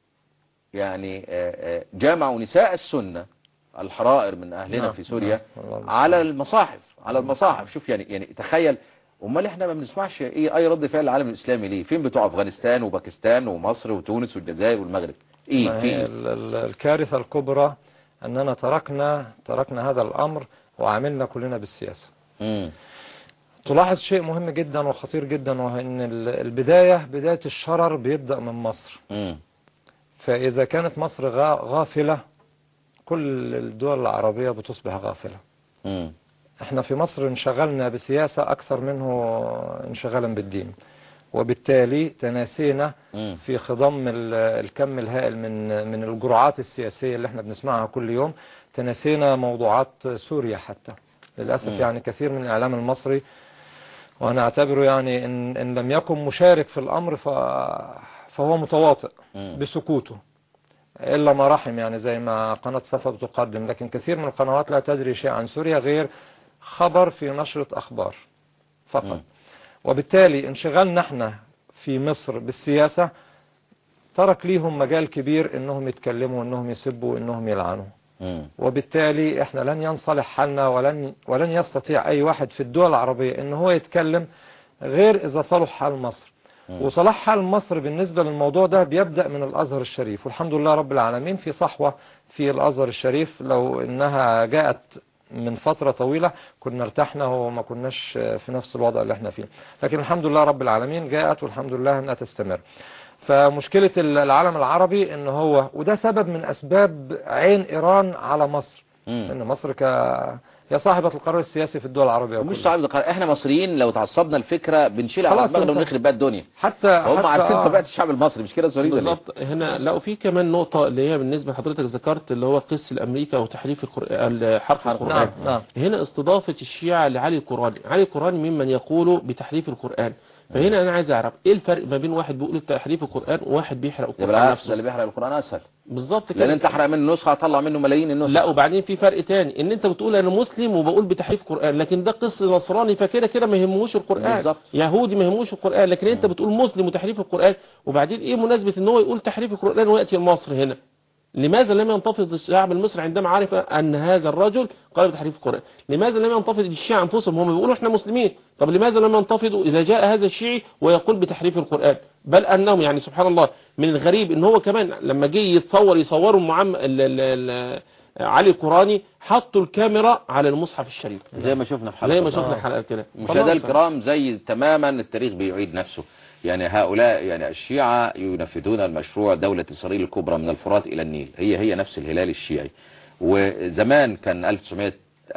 يعني آه آه جامعوا نساء السنة الحرائر من أهلنا نعم، في سوريا نعم، الله على المصاحف على المصاحف شوف يعني يعني تخيل امال احنا ما بنسمعش ايه اي رد فعل العالم الاسلامي ليه فين بتوع افغانستان وباكستان ومصر وتونس والجزائر والمغرب ايه ما في هي إيه؟ ال- ال- الكارثة الكبرى أننا تركنا تركنا هذا الأمر وعملنا كلنا بالسياسة مم. تلاحظ شيء مهم جدا وخطير جدا وهو أن ال- البداية بداية الشرر بيبدأ من مصر مم. فإذا كانت مصر غا- غافلة كل الدول العربية بتصبح غافلة مم. احنا في مصر انشغلنا بسياسة أكثر منه انشغالا بالدين وبالتالي تناسينا مم. في خضم ال- الكم الهائل من من الجرعات السياسية اللي احنا بنسمعها كل يوم تناسينا موضوعات سوريا حتى للأسف مم. يعني كثير من الإعلام المصري وأنا أعتبره يعني إن, إن لم يكن مشارك في الأمر ف فهو متواطئ مم. بسكوته إلا ما رحم يعني زي ما قناة صفا بتقدم لكن كثير من القنوات لا تدري شيء عن سوريا غير خبر في نشرة أخبار فقط مم. وبالتالي انشغالنا احنا في مصر بالسياسة ترك ليهم مجال كبير انهم يتكلموا انهم يسبوا انهم يلعنوا مم. وبالتالي احنا لن ينصلح حالنا ولن ولن يستطيع اي واحد في الدول العربية ان هو يتكلم غير اذا صلح حال مصر مم. وصلاح حال مصر بالنسبة للموضوع ده بيبدأ من الازهر الشريف والحمد لله رب العالمين في صحوة في الازهر الشريف لو انها جاءت من فترة طويلة كنا ارتحنا وما كناش في نفس الوضع اللي احنا فيه لكن الحمد لله رب العالمين جاءت والحمد لله انها تستمر فمشكلة العالم العربي ان هو وده سبب من اسباب عين ايران على مصر مم. ان مصر ك هي صاحبة القرار السياسي في الدول العربية مش كلها. صعب القرار. احنا مصريين لو تعصبنا الفكرة بنشيلها على خلاص دماغنا انت- ونخرب بقى الدنيا حتى هم حتى عارفين آه. طبيعة الشعب المصري مش كده السوريين ولا إيه؟ بالظبط هنا لا وفي كمان نقطة اللي هي بالنسبة لحضرتك ذكرت اللي هو قس الأمريكا وتحريف القرآن حرف القرآن نعم نعم هنا استضافة الشيعة لعلي القرآن علي القرآن ممن يقول بتحريف القرآن فهنا أنا عايز أعرف إيه الفرق ما بين واحد بيقول تحريف القرآن وواحد بيحرق ده القرآن بالعكس ده نفسه اللي بيحرق القرآن اسهل بالظبط لان كده انت احرق منه نسخة هطلع منه ملايين النسخ لا وبعدين في فرق تاني ان انت بتقول انا مسلم وبقول بتحريف قرآن لكن ده قس نصراني فكده كده ما يهموش القرآن بالظبط. يهودي ما يهموش القرآن لكن انت بتقول مسلم وتحريف القرآن وبعدين ايه مناسبة ان هو يقول تحريف القرآن ويأتي لمصر هنا لماذا لم ينتفض الشعب المصري عندما عرف أن هذا الرجل قال بتحريف القرآن لماذا لم ينتفض الشيعة أنفسهم هم بيقولوا احنا مسلمين طب لماذا لم ينتفضوا إذا جاء هذا الشيعي ويقول بتحريف القرآن بل أنهم يعني سبحان الله من الغريب ان هو كمان لما جه يتصور يصوروا معم ال ال ال علي القراني حطوا الكاميرا على المصحف الشريف زي ما شفنا في حلقة زي ما النهاردة. شفنا الحلقة كده مشاهدينا خلاص. الكرام زي تماما التاريخ بيعيد نفسه يعني هؤلاء يعني الشيعة ينفذون المشروع دولة إسرائيل الكبرى من الفرات إلى النيل هي هي نفس الهلال الشيعي وزمان كان 1900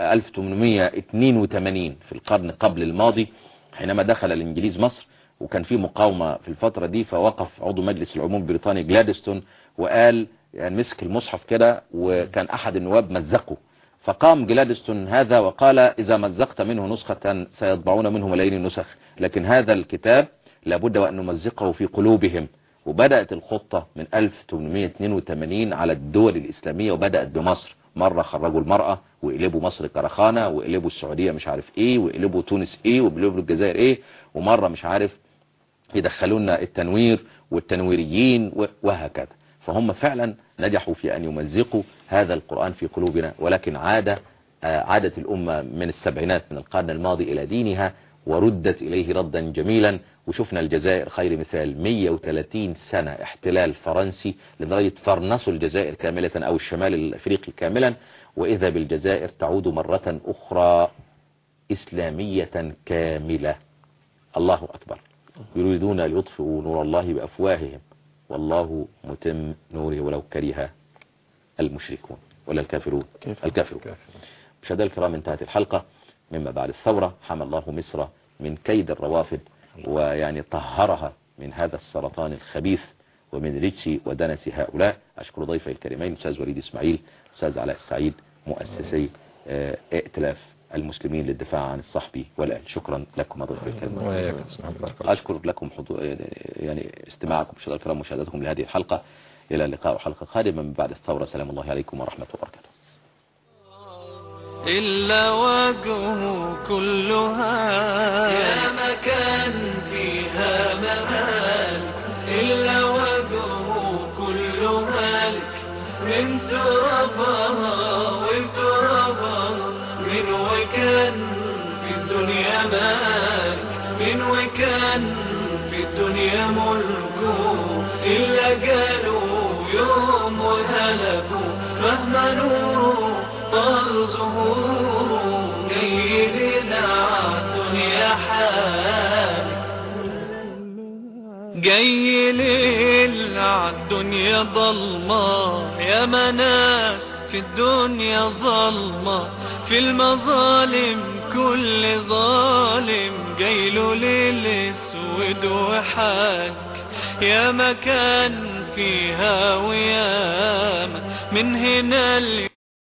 1882 في القرن قبل الماضي حينما دخل الإنجليز مصر وكان في مقاومة في الفترة دي فوقف عضو مجلس العموم البريطاني جلادستون وقال يعني مسك المصحف كده وكان أحد النواب مزقه فقام جلادستون هذا وقال إذا مزقت منه نسخة سيطبعون منه ملايين النسخ لكن هذا الكتاب لابد وأن نمزقه في قلوبهم وبدأت الخطة من 1882 على الدول الإسلامية وبدأت بمصر مرة خرجوا المرأة وقلبوا مصر كرخانة وقلبوا السعودية مش عارف ايه وقلبوا تونس ايه وقلبوا الجزائر ايه ومرة مش عارف يدخلونا التنوير والتنويريين و- وهكذا فهم فعلا نجحوا في أن يمزقوا هذا القرآن في قلوبنا ولكن عاد آه، عادت الأمة من السبعينات من القرن الماضي إلى دينها وردت إليه ردا جميلا وشفنا الجزائر خير مثال 130 سنة احتلال فرنسي لدرجة فرنسوا الجزائر كاملة أو الشمال الأفريقي كاملا وإذا بالجزائر تعود مرة أخرى إسلامية كاملة الله أكبر يريدون ليطفئوا نور الله بأفواههم والله متم نوره ولو كره المشركون ولا الكافرون كافر. الكافرون مشاهدينا الكرام انتهت الحلقة مما بعد الثورة حمى الله مصر من كيد الروافد ويعني طهرها من هذا السرطان الخبيث ومن رجس ودنس هؤلاء أشكر ضيفي الكريمين أستاذ وليد إسماعيل أستاذ علاء السعيد مؤسسي آه، ائتلاف المسلمين للدفاع عن الصحبي والآل شكرا لكم ضيفي الكريمين وإياك اسمع بارك الله أشكر لكم حضور يعني استماعكم مشاهدة الكرام مشاهدتكم لهذه الحلقة إلى اللقاء حلقة قادمة من بعد الثورة سلام الله عليكم ورحمة وبركاته إلا وجهه كلها يا مكان فيها ممال إلا وجهه كلها لك من ترابها وترابها من وكان في الدنيا مالك من وكان في الدنيا ملكه إلا قالوا يوم وهلكوا مهما نوره طال ظهوره جاي لنا الدنيا حال جاي ليل عالدنيا ضلمة يا مناس في الدنيا ظلمة في المظالم كل ظالم جايله ليل اسود وحاك يا مكان فيها وياما من هنا اللي